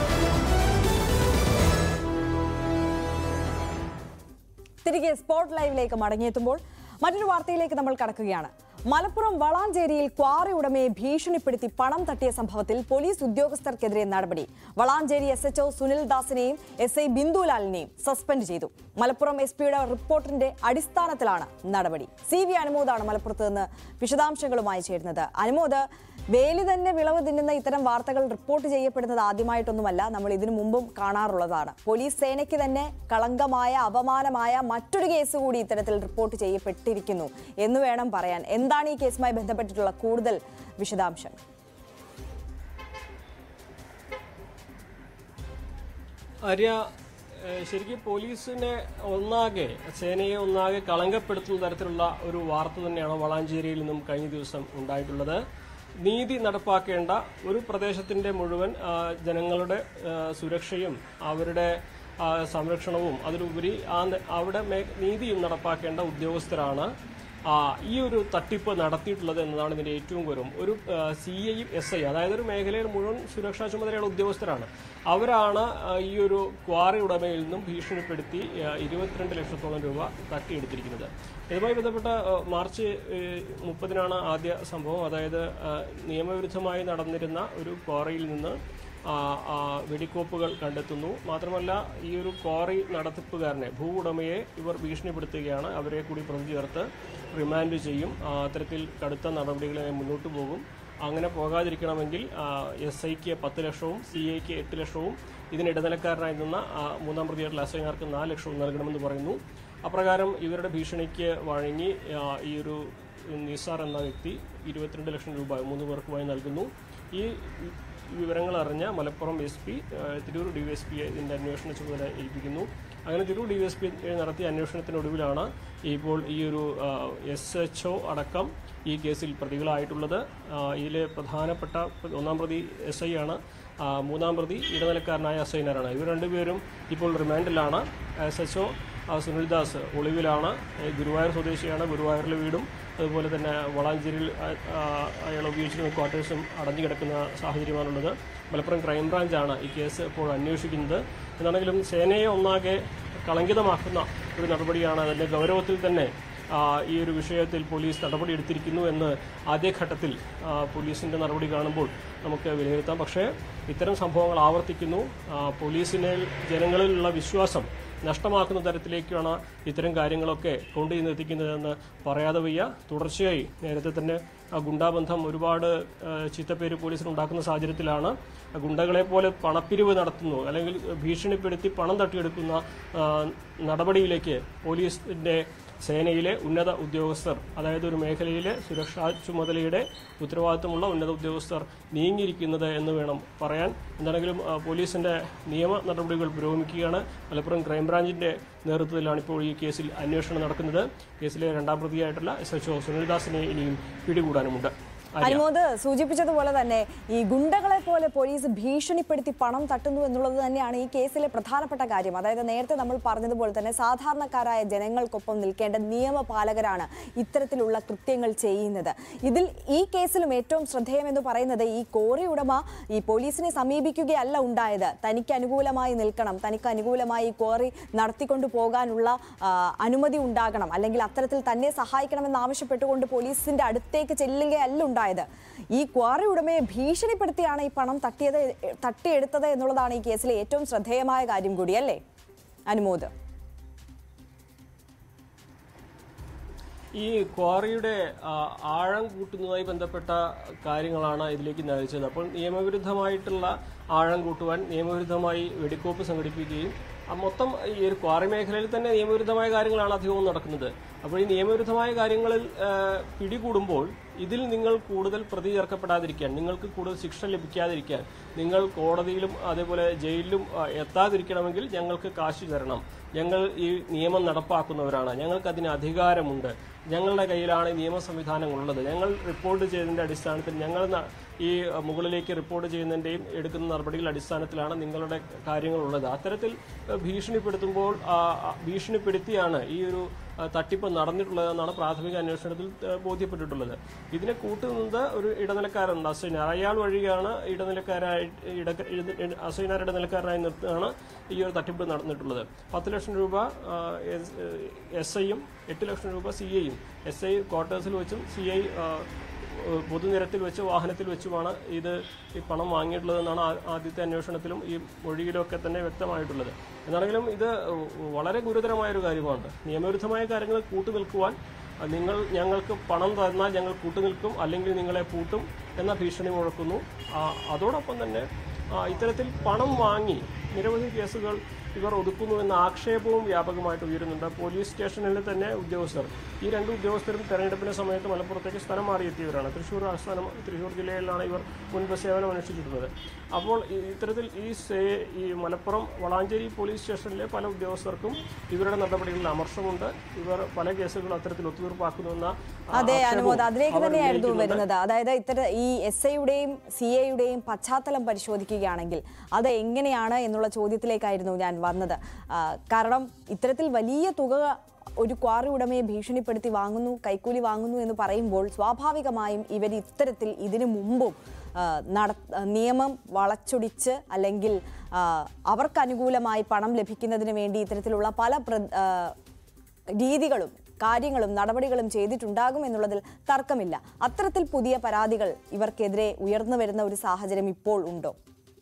തിരികെ സ്പോട്ട് ലൈവിലേക്ക് മടങ്ങിയെത്തുമ്പോൾ മറ്റൊരു വാർത്തയിലേക്ക് നമ്മൾ കടക്കുകയാണ് മലപ്പുറം വളാഞ്ചേരിയിൽ ക്വാറി ഉടമയെ ഭീഷണിപ്പെടുത്തി പണം തട്ടിയ സംഭവത്തിൽ പോലീസ് ഉദ്യോഗസ്ഥർക്കെതിരെ നടപടി വളാഞ്ചേരി എസ് എച്ച്ഒ സുനിൽ ദാസിനെയും എസ് ഐ ബിന്ദുലാലിനെയും സസ്പെൻഡ് ചെയ്തു മലപ്പുറം എസ് പിയുടെ റിപ്പോർട്ടിന്റെ അടിസ്ഥാനത്തിലാണ് നടപടി സി വി അനുമോദാണ് മലപ്പുറത്ത് നിന്ന് വിശദാംശങ്ങളുമായി ചേരുന്നത് അനുമോദ് വേലി തന്നെ വിളവ് തിന്നുന്ന ഇത്തരം വാർത്തകൾ റിപ്പോർട്ട് ചെയ്യപ്പെടുന്നത് ആദ്യമായിട്ടൊന്നുമല്ല നമ്മൾ ഇതിനു മുമ്പും കാണാറുള്ളതാണ് പോലീസ് സേനയ്ക്ക് തന്നെ കളങ്കമായ അപമാനമായ മറ്റൊരു കേസ് കൂടി ഇത്തരത്തിൽ റിപ്പോർട്ട് ചെയ്യപ്പെട്ടിരിക്കുന്നു എന്ന് വേണം പറയാൻ എന്താണ് ഈ കേസുമായി ബന്ധപ്പെട്ടിട്ടുള്ള കൂടുതൽ വിശദാംശം ആര്യ ഏഹ് ശരിക്കും പോലീസിനെ ഒന്നാകെ സേനയെ ഒന്നാകെ കളങ്കപ്പെടുത്തുന്ന തരത്തിലുള്ള ഒരു വാർത്ത തന്നെയാണ് വളാഞ്ചേരിയിൽ നിന്നും കഴിഞ്ഞ ദിവസം ഉണ്ടായിട്ടുള്ളത് നീതി നടപ്പാക്കേണ്ട ഒരു പ്രദേശത്തിന്റെ മുഴുവൻ ആ, ജനങ്ങളുടെ ആ, സുരക്ഷയും അവരുടെ ആ, സംരക്ഷണവും അതിലുപരി ആ ന- അവിടെ മേ- നീതിയും നടപ്പാക്കേണ്ട ഉദ്യോഗസ്ഥരാണ് ആ, ഈ ഒരു തട്ടിപ്പ് നടത്തിയിട്ടുള്ളത് എന്നതാണ് ഇതിന്റെ ഏറ്റവും ഗൗരവം ഒരു സി ഐയും എസ് ഐ അതായത് ഒരു മേഖലയിൽ മുഴുവൻ സുരക്ഷാ ചുമതലയുള്ള ഉദ്യോഗസ്ഥരാണ് അവരാണ് ആ, ഈ ഒരു ക്വാറി ഉടമയിൽ നിന്നും ഭീഷണിപ്പെടുത്തി ആ, ഇരുപത്തിരണ്ട് ലക്ഷത്തോളം രൂപ തട്ടിയെടുത്തിരിക്കുന്നത് ഇതുമായി ബന്ധപ്പെട്ട ആ, മാർച്ച് ഏഹ്, മുപ്പതിനാണ് ആദ്യ സംഭവം അതായത് ആ, നിയമവിരുദ്ധമായി നടന്നിരുന്ന ഒരു ക്വാറിയിൽ നിന്ന് ആ, ആ, വെടിക്കോപ്പുകൾ കണ്ടെത്തുന്നു മാത്രമല്ല ഈ ഒരു ക്വാറി നടത്തിപ്പുകാരനെ ഭൂ ഉടമയെ ഇവർ ഭീഷണിപ്പെടുത്തുകയാണ് അവരെ കൂടി പ്രതി ചേർത്ത് റിമാൻഡ് ചെയ്യും ആ, അത്തരത്തിൽ കടുത്ത നടപടികളുമായി മുന്നോട്ട് പോകും അങ്ങനെ പോകാതിരിക്കണമെങ്കിൽ എസ് ഐക്ക് പത്ത് ലക്ഷവും സി ഐക്ക് എട്ട് ലക്ഷവും ഇതിന് ഇടനിലക്കാരനായി നിന്ന ആ, മൂന്നാം പ്രതിയായിട്ടുള്ള എസ് ഐമാർക്ക് നാല് ലക്ഷവും നൽകണമെന്ന് പറയുന്നു അപ്രകാരം ഇവരുടെ ഭീഷണിക്ക് വഴങ്ങി ആ, ഈ ഒരു നിസാർ എന്ന വ്യക്തി ഇരുപത്തിരണ്ട് ലക്ഷം രൂപ മൂന്ന് പേർക്കുമായി നൽകുന്നു ഈ വിവരങ്ങൾ അറിഞ്ഞ മലപ്പുറം എസ് പി തിരൂർ ഡിവൈഎസ്പിയെ ഇതിന്റെ അന്വേഷണ ചുമതല ഏൽപ്പിക്കുന്നു അങ്ങനെ തിരൂർ ഡിവൈഎസ്പി നടത്തിയ അന്വേഷണത്തിനൊടുവിലാണ് ഇപ്പോൾ ഈ ഒരു എസ് എച്ച് ഒ അടക്കം ഈ കേസിൽ പ്രതികളായിട്ടുള്ളത് ആ, ഇതിലെ പ്രധാനപ്പെട്ട ഒന്നാം പ്രതി എസ് ഐ ആണ് ആ, മൂന്നാം പ്രതി ഇടനിലക്കാരനായ അസൈനറാണ് ഇവർ രണ്ടുപേരും ഇപ്പോൾ റിമാൻഡിലാണ് എസ് എച്ച് ഒ സുനിൽദാസ് ഒളിവിലാണ് ഏ, ഗുരുവായൂർ സ്വദേശിയാണ് ഗുരുവായൂരിലെ വീടും അതുപോലെ തന്നെ വളാഞ്ചേരിയിൽ ആ- ആ- അയാൾ ഉപയോഗിച്ചിരുന്ന ക്വാർട്ടേഴ്സും അടഞ്ഞു കിടക്കുന്ന സാഹചര്യമാണുള്ളത് മലപ്പുറം ക്രൈംബ്രാഞ്ചാണ് ഈ കേസ് ഇപ്പോൾ അന്വേഷിക്കുന്നത് എന്നാണെങ്കിലും സേനയെ ഒന്നാകെ കളങ്കിതമാക്കുന്ന ഒരു നടപടിയാണ് അതിന്റെ ഗൗരവത്തിൽ തന്നെ ആ, ഈ ഒരു വിഷയത്തിൽ പോലീസ് നടപടിയെടുത്തിരിക്കുന്നു എന്ന് ആദ്യഘട്ടത്തിൽ ആ, പോലീസിന്റെ നടപടി കാണുമ്പോൾ നമുക്ക് വിലയിരുത്താം പക്ഷേ ഇത്തരം സംഭവങ്ങൾ ആവർത്തിക്കുന്നു ആ, പോലീസിനെ ജനങ്ങളിലുള്ള വിശ്വാസം നഷ്ടമാക്കുന്ന തരത്തിലേക്കാണ് ഇത്തരം കാര്യങ്ങളൊക്കെ കൊണ്ടുചെന്ന് എത്തിക്കുന്നതെന്ന് പറയാതെ വയ്യ തുടർച്ചയായി നേരത്തെ തന്നെ ആ ഗുണ്ടാബന്ധം ഒരുപാട് ആ, ചീത്തപ്പേര് പോലീസിന് ഉണ്ടാക്കുന്ന സാഹചര്യത്തിലാണ് ഗുണ്ടകളെ പോലെ പണപ്പിരിവ് നടത്തുന്നു അല്ലെങ്കിൽ ഭീഷണിപ്പെടുത്തി പണം തട്ടിയെടുക്കുന്ന ആ, നടപടിയിലേക്ക് പോലീസിന്റെ സേനയിലെ ഉന്നത ഉദ്യോഗസ്ഥർ അതായത് ഒരു മേഖലയിലെ സുരക്ഷാ ചുമതലയുടെ ഉത്തരവാദിത്തമുള്ള ഉന്നത ഉദ്യോഗസ്ഥർ നീങ്ങിയിരിക്കുന്നത് എന്ന് വേണം പറയാൻ എന്താണെങ്കിലും ആ, പോലീസിന്റെ നിയമ നടപടികൾ പുരോഗമിക്കുകയാണ് മലപ്പുറം ക്രൈംബ്രാഞ്ചിന്റെ നേതൃത്വത്തിലാണ് ഇപ്പോൾ ഈ കേസിൽ അന്വേഷണം നടക്കുന്നത് കേസിലെ രണ്ടാം പ്രതിയായിട്ടുള്ള എസ് എച്ച് ഒ സുനിൽദാസിനെ ഇനിയും പിടികൂടാനുമുണ്ട് ആര്യ. അനുമോദ് സൂചിപ്പിച്ചതുപോലെ തന്നെ ഈ ഗുണ്ടകളെ പോലെ പോലീസ് ഭീഷണിപ്പെടുത്തി പണം തട്ടുന്നു എന്നുള്ളത് തന്നെയാണ് ഈ കേസിലെ പ്രധാനപ്പെട്ട കാര്യം അതായത് നേരത്തെ നമ്മൾ പറഞ്ഞതുപോലെ തന്നെ സാധാരണക്കാരായ ജനങ്ങൾക്കൊപ്പം നിൽക്കേണ്ട നിയമപാലകരാണ് ഇത്തരത്തിലുള്ള കൃത്യങ്ങൾ ചെയ്യുന്നത് ഇതിൽ ഈ കേസിലും ഏറ്റവും ശ്രദ്ധേയമെന്ന് പറയുന്നത് ഈ കോറി ഉടമ ഈ പോലീസിനെ സമീപിക്കുകയല്ല ഉണ്ടായത് തനിക്ക് അനുകൂലമായി നിൽക്കണം തനിക്ക് അനുകൂലമായി ഈ കോറി നടത്തിക്കൊണ്ടു പോകാനുള്ള ആ, അനുമതി ഉണ്ടാകണം അല്ലെങ്കിൽ അത്തരത്തിൽ തന്നെ സഹായിക്കണമെന്ന് ആവശ്യപ്പെട്ടുകൊണ്ട് പോലീസിന്റെ അടുത്തേക്ക് ചെല്ലുകയല്ല ഉണ്ടായത് ഈ ക്വാറി ഉടമയെ ഭീഷണിപ്പെടുത്തിയാണ് ഈ പണം തട്ടിയത് തട്ടിയെടുത്തത് എന്നുള്ളതാണ് ഈ കേസിലെ ഏറ്റവും ശ്രദ്ധേയമായ കാര്യം കൂടി അല്ലേ അനുമോദ് ഈ ക്വാറിയുടെ ആ, ആഴം കൂട്ടുന്നതുമായി ബന്ധപ്പെട്ട കാര്യങ്ങളാണ് ഇതിലേക്ക് നയിച്ചത് അപ്പോൾ നിയമവിരുദ്ധമായിട്ടുള്ള ആഴം കൂട്ടുവാൻ നിയമവിരുദ്ധമായി വെടിക്കോപ്പ് സംഘടിപ്പിക്കുകയും ആ മൊത്തം ഈ ഒരു ക്വാറി മേഖലയിൽ തന്നെ നിയമവിരുദ്ധമായ കാര്യങ്ങളാണ് അധികവും നടക്കുന്നത് അപ്പോൾ ഈ നിയമവിരുദ്ധമായ കാര്യങ്ങളിൽ ആ, പിടികൂടുമ്പോൾ ഇതിൽ നിങ്ങൾ കൂടുതൽ പ്രതി ചേർക്കപ്പെടാതിരിക്കാൻ നിങ്ങൾക്ക് കൂടുതൽ ശിക്ഷ ലഭിക്കാതിരിക്കാൻ നിങ്ങൾ കോടതിയിലും അതേപോലെ ജയിലിലും ആ, എത്താതിരിക്കണമെങ്കിൽ ഞങ്ങൾക്ക് കാശ് തരണം ഞങ്ങൾ ഈ നിയമം നടപ്പാക്കുന്നവരാണ് ഞങ്ങൾക്ക് അതിന് അധികാരമുണ്ട് ഞങ്ങളുടെ കയ്യിലാണ് ഈ നിയമ സംവിധാനങ്ങളുള്ളത് ഞങ്ങൾ റിപ്പോർട്ട് ചെയ്തതിന്റെ അടിസ്ഥാനത്തിൽ ഞങ്ങൾ ന- ഈ അഹ്, മുകളിലേക്ക് റിപ്പോർട്ട് ചെയ്യുന്നതിന്റെയും എടുക്കുന്ന നടപടികളുടെ അടിസ്ഥാനത്തിലാണ് നിങ്ങളുടെ കാര്യങ്ങളുള്ളത് അത്തരത്തിൽ അഹ്, ഭീഷണിപ്പെടുത്തുമ്പോൾ ആ, ആ, ഭീഷണിപ്പെടുത്തിയാണ് ഈ ഒരു അഹ്, തട്ടിപ്പ് നടന്നിട്ടുള്ളതെന്നാണ് പ്രാഥമിക അന്വേഷണത്തിൽ അഹ്, ബോധ്യപ്പെട്ടിട്ടുള്ളത് ഇതിനെ കൂട്ടുന്നത് ഒരു ഇടനിലക്കാരുണ്ട് അസൈനാർ അയാൾ വഴിയാണ് ഇടനിലക്കാരായി ഇട അസൈനാർ ഇടനിലക്കാരനായി നിർത്തുകയാണ് ഈ ഒരു തട്ടിപ്പ് നടന്നിട്ടുള്ളത് പത്ത് ലക്ഷം രൂപ എസ് ഐയും എട്ട് ലക്ഷം രൂപ സി ഐയും എസ് ഐ ക്വാർട്ടേഴ്സിൽ വെച്ചും സി ഐ പൊതുനിരത്തിൽ വെച്ച് വാഹനത്തിൽ വെച്ചുമാണ് ഇത് ഈ പണം വാങ്ങിയിട്ടുള്ളതെന്നാണ് ആ- ആദ്യത്തെ അന്വേഷണത്തിലും ഈ മൊഴിയിലൊക്കെ തന്നെ വ്യക്തമായിട്ടുള്ളത് എന്നാണെങ്കിലും ഇത് വളരെ ഗുരുതരമായ ഒരു കാര്യമാണ് നിയമവിരുദ്ധമായ കാര്യങ്ങൾ കൂട്ടുനിൽക്കുവാൻ അഹ് നിങ്ങൾ ഞങ്ങൾക്ക് പണം തന്നാൽ ഞങ്ങൾ കൂട്ടുനിൽക്കും അല്ലെങ്കിൽ നിങ്ങളെ പൂട്ടും എന്ന ഭീഷണി മുഴക്കുന്നു ആ, അതോടൊപ്പം തന്നെ ആ, ഇത്തരത്തിൽ പണം വാങ്ങി നിരവധി കേസുകൾ ഇവർ ഒതുക്കുന്നു എന്ന ആക്ഷേപവും വ്യാപകമായിട്ട് ഉയരുന്നുണ്ട് പോലീസ് സ്റ്റേഷനിൽ തന്നെ ഉദ്യോഗസ്ഥർ ഈ രണ്ട് ഉദ്യോഗസ്ഥരും തെരഞ്ഞെടുപ്പിന്റെ സമയത്ത് മലപ്പുറത്തേക്ക് സ്ഥലം മാറിയെത്തിയവരാണ് തൃശ്ശൂർ ആസ്ഥാനം തൃശ്ശൂർ ജില്ലയിലാണ് ഇവർ മുൻപ് സേവനം അനുഷ്ഠിച്ചിട്ടുള്ളത് അപ്പോൾ ഈ- ഇത്തരത്തിൽ ഈ സേ- ഈ മലപ്പുറം വളാഞ്ചേരി പോലീസ് സ്റ്റേഷനിലെ പല ഉദ്യോഗസ്ഥർക്കും ഇവരുടെ നടപടികളിൽ അമർഷമുണ്ട് ഇവർ പല കേസുകളും അത്തരത്തിൽ ഒത്തുതീർപ്പാക്കുന്നുവെന്ന ആ, അതെ ആക്ഷേപവും അനുമോദ് അതിലേക്ക് അവർ തന്നെയായിരുന്നു ഉന്നയിക്കുന്നുണ്ട്. വരുന്നത് അതായത് ഇത്തര ഈ എസ് ഐയുടെയും സി ഐയുടെയും പശ്ചാത്തലം പരിശോധിക്കുകയാണെങ്കിൽ അത് എങ്ങനെയാണ് എന്നുള്ള ചോദ്യത്തിലേക്കായിരുന്നു ഞാൻ വന്നത് ആ, കാരണം ഇത്തരത്തിൽ വലിയ തുക ഒരു ക്വാറി ഉടമയെ ഭീഷണിപ്പെടുത്തി വാങ്ങുന്നു കൈക്കൂലി വാങ്ങുന്നു എന്ന് പറയുമ്പോൾ സ്വാഭാവികമായും ഇവർ ഇത്തരത്തിൽ ഇതിനു മുമ്പും ആ, നട നിയമം വളച്ചൊടിച്ച് അല്ലെങ്കിൽ ആ, അവർക്ക് അനുകൂലമായി പണം ലഭിക്കുന്നതിന് വേണ്ടി ഇത്തരത്തിലുള്ള പല പ്ര- ആ, രീതികളും കാര്യങ്ങളും നടപടികളും ചെയ്തിട്ടുണ്ടാകും എന്നുള്ളതിൽ തർക്കമില്ല അത്തരത്തിൽ പുതിയ പരാതികൾ ഇവർക്കെതിരെ ഉയർന്നു വരുന്ന ഒരു സാഹചര്യം ഇപ്പോൾ ഉണ്ടോ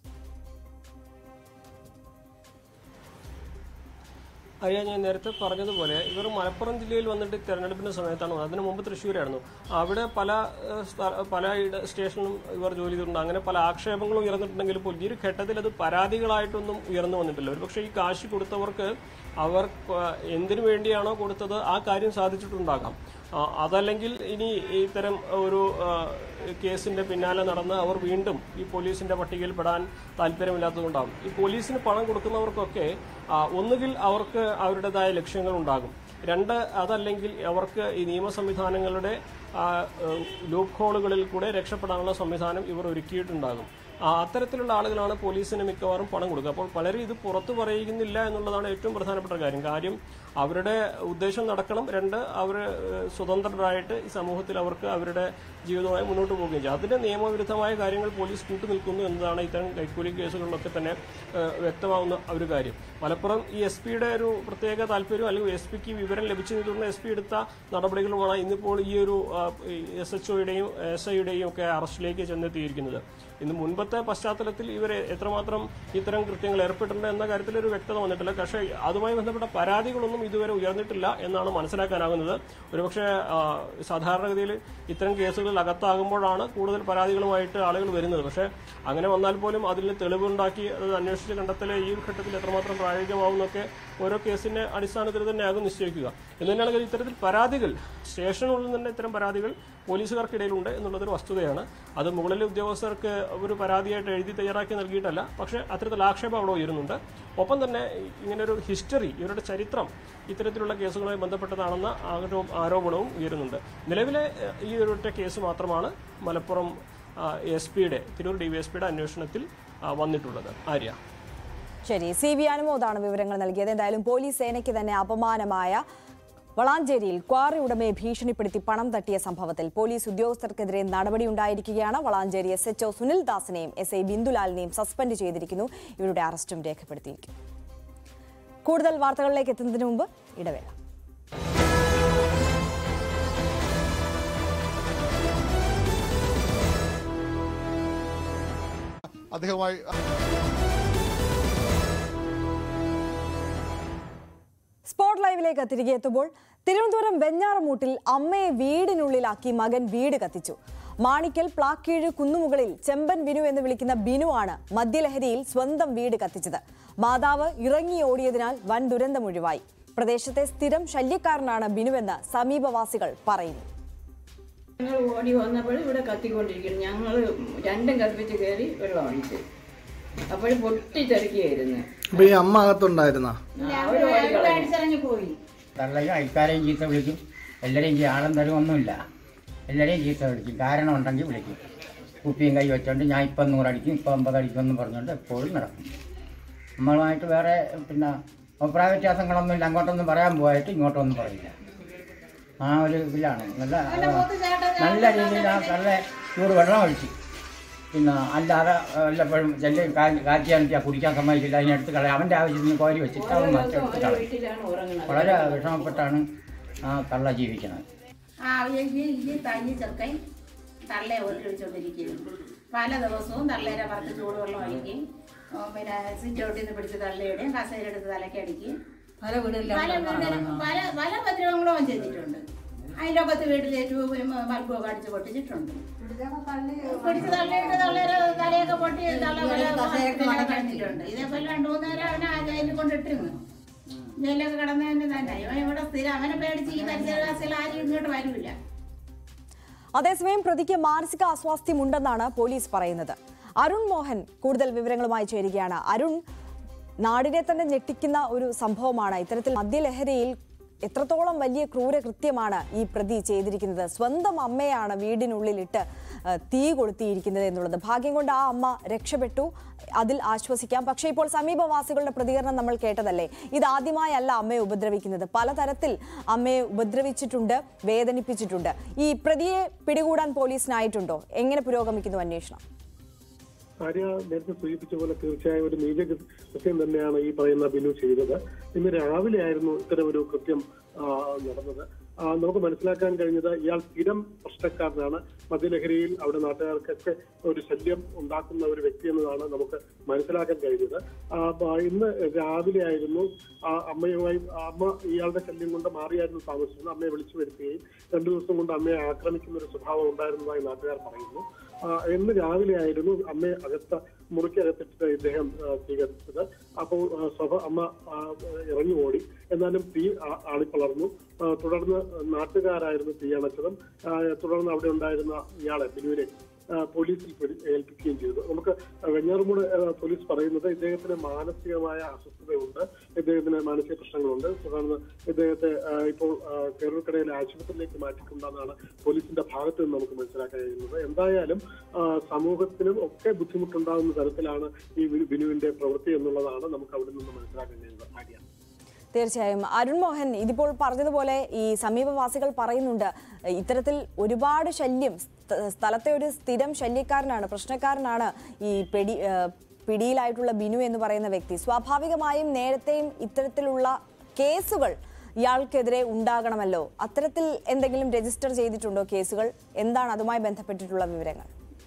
അറിയാൻ ഞാൻ നേരത്തെ പറഞ്ഞതുപോലെ ഇവർ മലപ്പുറം ജില്ലയിൽ വന്നിട്ട് തെരഞ്ഞെടുപ്പിന്റെ സമയത്താണ് വന്നത്. അതിനു മുമ്പ് തൃശ്ശൂരായിരുന്നു അവിടെ പല ഏഹ്, സ്ഥ- പല ഇട- സ്റ്റേഷനിലും ഇവർ ജോലി ചെയ്തിട്ടുണ്ട് അങ്ങനെ പല ആക്ഷേപങ്ങളും ഉയർന്നിട്ടുണ്ടെങ്കിൽ പോലും ഈ ഒരു ഘട്ടത്തിൽ അത് പരാതികളായിട്ടൊന്നും ഉയർന്നു വന്നിട്ടില്ല ഒരുപക്ഷെ ഈ കാശ് കൊടുത്തവർക്ക് അവർ പ- എന്തിനു വേണ്ടിയാണോ കൊടുത്തത് ആ കാര്യം സാധിച്ചിട്ടുണ്ടാകാം ആ, അതല്ലെങ്കിൽ ഇനി ഇത്തരം ഒരു ആ, കേസിന്റെ പിന്നാലെ നടന്ന് അവർ വീണ്ടും ഈ പോലീസിന്റെ പട്ടികയിൽ പെടാൻ താല്പര്യമില്ലാത്തതുകൊണ്ടാകും ഈ പോലീസിന് പണം കൊടുക്കുന്നവർക്കൊക്കെ ആ, ഒന്നുകിൽ അവർക്ക് അവരുടേതായ ലക്ഷ്യങ്ങൾ ഉണ്ടാകും രണ്ട് അതല്ലെങ്കിൽ അവർക്ക് ഈ നിയമ സംവിധാനങ്ങളുടെ ലൂപ്പ് ഹോളുകളിൽ കൂടെ രക്ഷപ്പെടാനുള്ള സംവിധാനം ഇവർ ഒരുക്കിയിട്ടുണ്ടാകും ആ, അത്തരത്തിലുള്ള ആളുകളാണ് പോലീസിന് മിക്കവാറും പണം കൊടുക്കുക അപ്പോൾ പലരും ഇത് പുറത്തു പറയുന്നില്ല എന്നുള്ളതാണ് ഏറ്റവും പ്രധാനപ്പെട്ട കാര്യം കാര്യം അവരുടെ ഉദ്ദേശം നടക്കണം രണ്ട് അവർ സ്വതന്ത്രരായിട്ട് ഈ സമൂഹത്തിൽ അവർക്ക് അവരുടെ ജീവിതമായി മുന്നോട്ട് പോവുകയും ചെയ്യും അതിന്റെ നിയമവിരുദ്ധമായ കാര്യങ്ങൾ പോലീസ് കൂട്ടുനിൽക്കുന്നു എന്നതാണ് ഇത്തരം കൈക്കൂലി കേസുകളിലൊക്കെ തന്നെ ഏഹ്, വ്യക്തമാവുന്ന ഒരു കാര്യം മലപ്പുറം ഈ എസ് പിയുടെ ഒരു പ്രത്യേക താല്പര്യം അല്ലെങ്കിൽ എസ് പിക്ക് വിവരം ലഭിച്ചതിനെ തുടർന്ന് എസ് പി എടുത്ത നടപടികളുമാണ് ഇന്നിപ്പോൾ ഈ ഒരു എസ് എച്ച് ഒയുടെയും എസ് ഐയുടെയും ഒക്കെ അറസ്റ്റിലേക്ക് ചെന്നെത്തിയിരിക്കുന്നത് ഇന്ന് മുൻപത്തെ പശ്ചാത്തലത്തിൽ ഇവർ എത്രമാത്രം ഇത്തരം കൃത്യങ്ങൾ ഏർപ്പെട്ടിട്ടുണ്ട് എന്ന കാര്യത്തിൽ ഒരു വ്യക്തത വന്നിട്ടില്ല പക്ഷേ അതുമായി ബന്ധപ്പെട്ട പരാതികളൊന്നും ഇതുവരെ ഉയർന്നിട്ടില്ല എന്നാണ് മനസ്സിലാക്കാനാകുന്നത് ഒരുപക്ഷെ ആ, സാധാരണഗതിയിൽ ഇത്തരം കേസുകളിൽ അകത്താകുമ്പോഴാണ് കൂടുതൽ പരാതികളുമായിട്ട് ആളുകൾ വരുന്നത് പക്ഷേ അങ്ങനെ വന്നാൽ പോലും അതിൽ തെളിവുണ്ടാക്കി അത് അന്വേഷിച്ച് കണ്ടെത്തൽ ഈ ഒരു ഘട്ടത്തിൽ എത്രമാത്രം പ്രായോഗികമാവുന്നൊക്കെ ഓരോ കേസിന്റെ അടിസ്ഥാനത്തിൽ തന്നെയാകും നിശ്ചയിക്കുക എന്ന് തന്നെയാണെങ്കിൽ ഇത്തരത്തിൽ പരാതികൾ സ്റ്റേഷനുള്ളിൽ തന്നെ ഇത്തരം പരാതികൾ പോലീസുകാർക്കിടയിലുണ്ട് എന്നുള്ളതൊരു വസ്തുതയാണ് അത് മുകളിലെ ഉദ്യോഗസ്ഥർക്ക് ഒരു പരാതിയായിട്ട് എഴുതി തയ്യാറാക്കി നൽകിയിട്ടല്ല പക്ഷേ അത്തരത്തിൽ ആക്ഷേപം അവിടെ ഉയരുന്നുണ്ട് ഒപ്പം തന്നെ ഇങ്ങനെ ഒരു ഹിസ്റ്ററി ഇവരുടെ ചരിത്രം ഇത്തരത്തിലുള്ള കേസുകളുമായി ബന്ധപ്പെട്ടതാണെന്ന ആരോ- ആരോപണവും ഉയരുന്നുണ്ട് നിലവിലെ ഏഹ്, ഈ ഒരൊറ്റ കേസ് മാത്രമാണ് മലപ്പുറം എസ് പിയുടെ തിരൂർ ഡിവൈഎസ്പിയുടെ അന്വേഷണത്തിൽ ആ, വന്നിട്ടുള്ളത് ആര്യ ശരി സി വി അനുമോദാണ് വിവരങ്ങൾ നൽകിയത് എന്തായാലും പോലീസ് സേനയ്ക്ക് തന്നെ അപമാനമായ വളാഞ്ചേരിയിൽ ക്വാറി ഉടമയെ ഭീഷണിപ്പെടുത്തി പണം തട്ടിയ സംഭവത്തിൽ പോലീസ് ഉദ്യോഗസ്ഥർക്കെതിരെ നടപടിയുണ്ടായിരിക്കുകയാണ് വളാഞ്ചേരി എസ് എച്ച്ഒ സുനിൽ ദാസിനെയും എസ് ഐ ബിന്ദുലാലിനെയും സസ്പെൻഡ് ചെയ്തിരിക്കുന്നു ഇവരുടെ അറസ്റ്റും രേഖപ്പെടുത്തിയിരിക്കുന്നു കൂടുതൽ വാർത്തകളിലേക്ക് എത്തുന്നതിന് മുമ്പ് ഇടവേള അദ്ദേഹവുമായി സ്പോട്ട് ലൈവിലേക്ക് തിരികെ എത്തുമ്പോൾ തിരുവനന്തപുരം വെഞ്ഞാറമൂട്ടിൽ അമ്മയെ വീടിനുള്ളിലാക്കി മകൻ വീട് കത്തിച്ചു മാണിക്കൽ പ്ലാക്കീഴ് കുന്നുമുകളിൽ ചെമ്പൻ ബിനു എന്ന് വിളിക്കുന്ന ബിനു ആണ് മദ്യലഹരിയിൽ സ്വന്തം വീട് കത്തിച്ചത് മാതാവ് ഇറങ്ങി ഓടിയതിനാൽ വൻ ദുരന്തം ഒഴിവായി പ്രദേശത്തെ സ്ഥിരം ശല്യക്കാരനാണ് ബിനുവെന്ന് സമീപവാസികൾ പറയുന്നു ഞങ്ങൾ ഓടി വന്നപ്പോൾ ഇവിടെ കത്തിക്കൊണ്ടിരിക്കുന്നു ഞങ്ങൾ രണ്ടും കത്തിച്ച് കയറി വെള്ളം ഒഴിച്ച് അപ്പോൾ പൊട്ടിത്തെറിക്കുകയായിരുന്നു അപ്പൊ ഈ അമ്മ അകത്തുണ്ടായിരുന്ന അവർ ഓടി കളഞ്ഞു പോയി തള്ളയും അയൽക്കാരെയും ചീത്ത വിളിക്കും എല്ലാവരെയും ചെയ്യും ആളും തരുമൊന്നുമില്ല എല്ലാവരെയും ചീത്ത വിളിക്കും കാരണം ഉണ്ടെങ്കിൽ വിളിക്കും കുപ്പിയും കൈ വെച്ചോണ്ട് ഞാൻ ഇപ്പം നൂറടിക്കും ഇപ്പം അമ്പത് അടിക്കും എന്ന് പറഞ്ഞുകൊണ്ട് എപ്പോഴും നടക്കും നമ്മളുമായിട്ട് വേറെ പിന്നെ അഭിപ്രായ വ്യത്യാസങ്ങളൊന്നുമില്ല അങ്ങോട്ടൊന്നും പറയാൻ പോയിട്ട് ഇങ്ങോട്ടൊന്നും പറയില്ല ആ ഒരു ഇതിലാണ് നല്ല നല്ല രീതിയിൽ ആ നല്ല ചൂട് വെള്ളം ഒഴിച്ച് പിന്നെ അല്ലാതെ വല്ലപ്പോഴും ചെല്ലി കാച്ചി അനത്തിയാൽ കുടിക്കാൻ സമ്മതിക്കില്ല അതിനെടുത്ത് കളയാം അവൻ്റെ ആവശ്യത്തിന് കോരി വെച്ചിട്ട് അവൻ മറ്റെടുത്ത് കളയും വീട്ടിലാണ് ഉറങ്ങുന്നത് വളരെ വിഷമപ്പെട്ടാണ് ആ കള്ള ജീവിക്കുന്നത് ആ ഈ ഈ തഞ്ഞി ചെറുക്കൻ തള്ളയെ ഒട്ടിടിച്ചോണ്ടിരിക്കുന്നു പല ദിവസവും തള്ളേരെ വറുത്ത് ചൂടുവെള്ളം ഒഴിക്കും ആ, പിന്നെ സിറ്റൗട്ടിൽ നിന്ന് പിടിച്ച് തള്ളയിടുകയും കസേര എടുത്ത് തലക്കടിക്കും പല വീടുകളിലും പല വീടിലും പല പല ഉപദ്രവങ്ങളും അവൻ ചെയ്തിട്ടുണ്ട് അതിലൊക്കത്ത് വീട്ടിലെ ട്യൂബും ബൾബും അടിച്ച് പൊട്ടിച്ചിട്ടുണ്ട് പിടിച്ച് തള്ളിയിട്ട് തള്ളേരെ തലയൊക്കെ പൊട്ടി തള്ള പല കഴിഞ്ഞിട്ടുണ്ട് ഇതേപോലെ രണ്ടു മൂന്ന് നേരം അവനെ ആ ജയിലിൽ കൊണ്ടിട്ടിരുന്നു ജയിലൊക്കെ കിടന്നതിന് തന്നെ ഇവൻ ഇവിടെ സ്ഥിരം അവനെ പേടിച്ച് ഈ പരിസരവാസികൾ ആരും ഇങ്ങോട്ട് വരൂല അതേസമയം പ്രതിക്ക് മാനസിക അസ്വാസ്ഥ്യമുണ്ടെന്നാണ് പോലീസ് പറയുന്നത് അരുൺ മോഹൻ കൂടുതൽ വിവരങ്ങളുമായി ചേരുകയാണ് അരുൺ നാടിനെ തന്നെ ഞെട്ടിക്കുന്ന ഒരു സംഭവമാണ് ഇത്തരത്തിൽ മദ്യലഹരിയിൽ എത്രത്തോളം വലിയ ക്രൂരകൃത്യമാണ് ഈ പ്രതി ചെയ്തിരിക്കുന്നത് സ്വന്തം അമ്മയാണ് വീടിനുള്ളിലിട്ട് ആ, തീ കൊളുത്തിയിരിക്കുന്നത് എന്നുള്ളത് ഭാഗ്യം കൊണ്ട് ആ അമ്മ രക്ഷപ്പെട്ടു അതിൽ ആശ്വസിക്കാം പക്ഷേ ഇപ്പോൾ സമീപവാസികളുടെ പ്രതികരണം നമ്മൾ കേട്ടതല്ലേ ഇതാദ്യമായല്ല അമ്മയെ ഉപദ്രവിക്കുന്നത് പലതരത്തിൽ അമ്മയെ ഉപദ്രവിച്ചിട്ടുണ്ട് വേദനിപ്പിച്ചിട്ടുണ്ട് ഈ പ്രതിയെ പിടികൂടാൻ പോലീസിനായിട്ടുണ്ടോ എങ്ങനെ പുരോഗമിക്കുന്നു അന്വേഷണം ആര്യ നേരത്തെ സൂചിപ്പിച്ച പോലെ തീർച്ചയായും ഒരു നീച കൃത്യം തന്നെയാണ് ഈ പറയുന്ന ബിനു ചെയ്തത് ഇന്ന് രാവിലെ ആയിരുന്നു ഇത്തരം ഒരു കൃത്യം ആ, നടന്നത് ആ, നമുക്ക് മനസ്സിലാക്കാൻ കഴിഞ്ഞത് ഇയാൾ സ്ഥിരം പ്രശ്നക്കാരനാണ് മദ്യലഹരിയിൽ അവിടെ നാട്ടുകാർക്കൊക്കെ ഒരു ശല്യം ഉണ്ടാക്കുന്ന ഒരു വ്യക്തി എന്നതാണ് നമുക്ക് മനസ്സിലാക്കാൻ കഴിഞ്ഞത് ആ, ബ- ഇന്ന് രാവിലെ ആയിരുന്നു ആ അമ്മയുമായി ആ അമ്മ ഇയാളുടെ ശല്യം കൊണ്ട് മാറിയായിരുന്നു താമസിച്ചത് അമ്മയെ വിളിച്ചു വരുത്തുകയും രണ്ടു ദിവസം കൊണ്ട് അമ്മയെ ആക്രമിക്കുന്ന ഒരു സ്വഭാവം ഉണ്ടായിരുന്നതായി നാട്ടുകാർ പറയുന്നു ആ, ഇന്ന് രാവിലെ ആയിരുന്നു അമ്മയെ അകത്ത മുറിക്കകത്തിട്ട് ഇദ്ദേഹം ആ, സ്വീകരിച്ചത് അപ്പോൾ ആ, സ്വഭ അമ്മ ആ, ഇറങ്ങി ഓടി എന്നാലും തീ ആ- ആളിപ്പളർന്നു ആ, തുടർന്ന് നാട്ടുകാരായിരുന്നു തീ അണച്ചതും ആ, തുടർന്ന് അവിടെ ഉണ്ടായിരുന്ന ഇയാളെ ബിനുവിനെ ആ, പോലീസിൽ പിടി- ഏൽപ്പിക്കുകയും ചെയ്തു നമുക്ക് വെഞ്ഞാറുമൂട് ആ, പോലീസ് പറയുന്നത് ഇദ്ദേഹത്തിന് മാനസികമായ അസ്വസ്ഥതയുണ്ട് ഇദ്ദേഹത്തിന് മാനസിക പ്രശ്നങ്ങളുണ്ട് തുടർന്ന് ഇദ്ദേഹത്തെ ആ, ഇപ്പോൾ ആ, കേരളക്കടയിലെ ആശുപത്രിയിലേക്ക് മാറ്റിക്കൊണ്ടെന്നാണ് പോലീസിന്റെ ഭാഗത്ത് നിന്ന് നമുക്ക് മനസ്സിലാക്കാൻ കഴിയുന്നത് എന്തായാലും ആ, സമൂഹത്തിനും ഒക്കെ ബുദ്ധിമുട്ടുണ്ടാകുന്ന തരത്തിലാണ് ഈ ബിനു- ബിനുവിന്റെ പ്രവൃത്തി എന്നുള്ളതാണ് നമുക്ക് അവിടെ നിന്ന് മനസ്സിലാക്കാൻ കഴിയുന്നത് ആര്യ തീർച്ചയായും അരുൺ മോഹൻ ഇതിപ്പോൾ പറഞ്ഞതുപോലെ ഈ സമീപവാസികൾ പറയുന്നുണ്ട് ഇത്തരത്തിൽ ഒരുപാട് ശല്യം സ്ഥ- സ്ഥലത്തെ ഒരു സ്ഥിരം ശല്യക്കാരനാണ് പ്രശ്നക്കാരനാണ് ഈ പെടി ആ, പിടിയിലായിട്ടുള്ള ബിനു എന്ന് പറയുന്ന വ്യക്തി സ്വാഭാവികമായും നേരത്തെയും ഇത്തരത്തിലുള്ള കേസുകൾ ഇയാൾക്കെതിരെ ഉണ്ടാകണമല്ലോ അത്തരത്തിൽ എന്തെങ്കിലും രജിസ്റ്റർ ചെയ്തിട്ടുണ്ടോ കേസുകൾ എന്താണ് അതുമായി ബന്ധപ്പെട്ടിട്ടുള്ള വിവരങ്ങൾ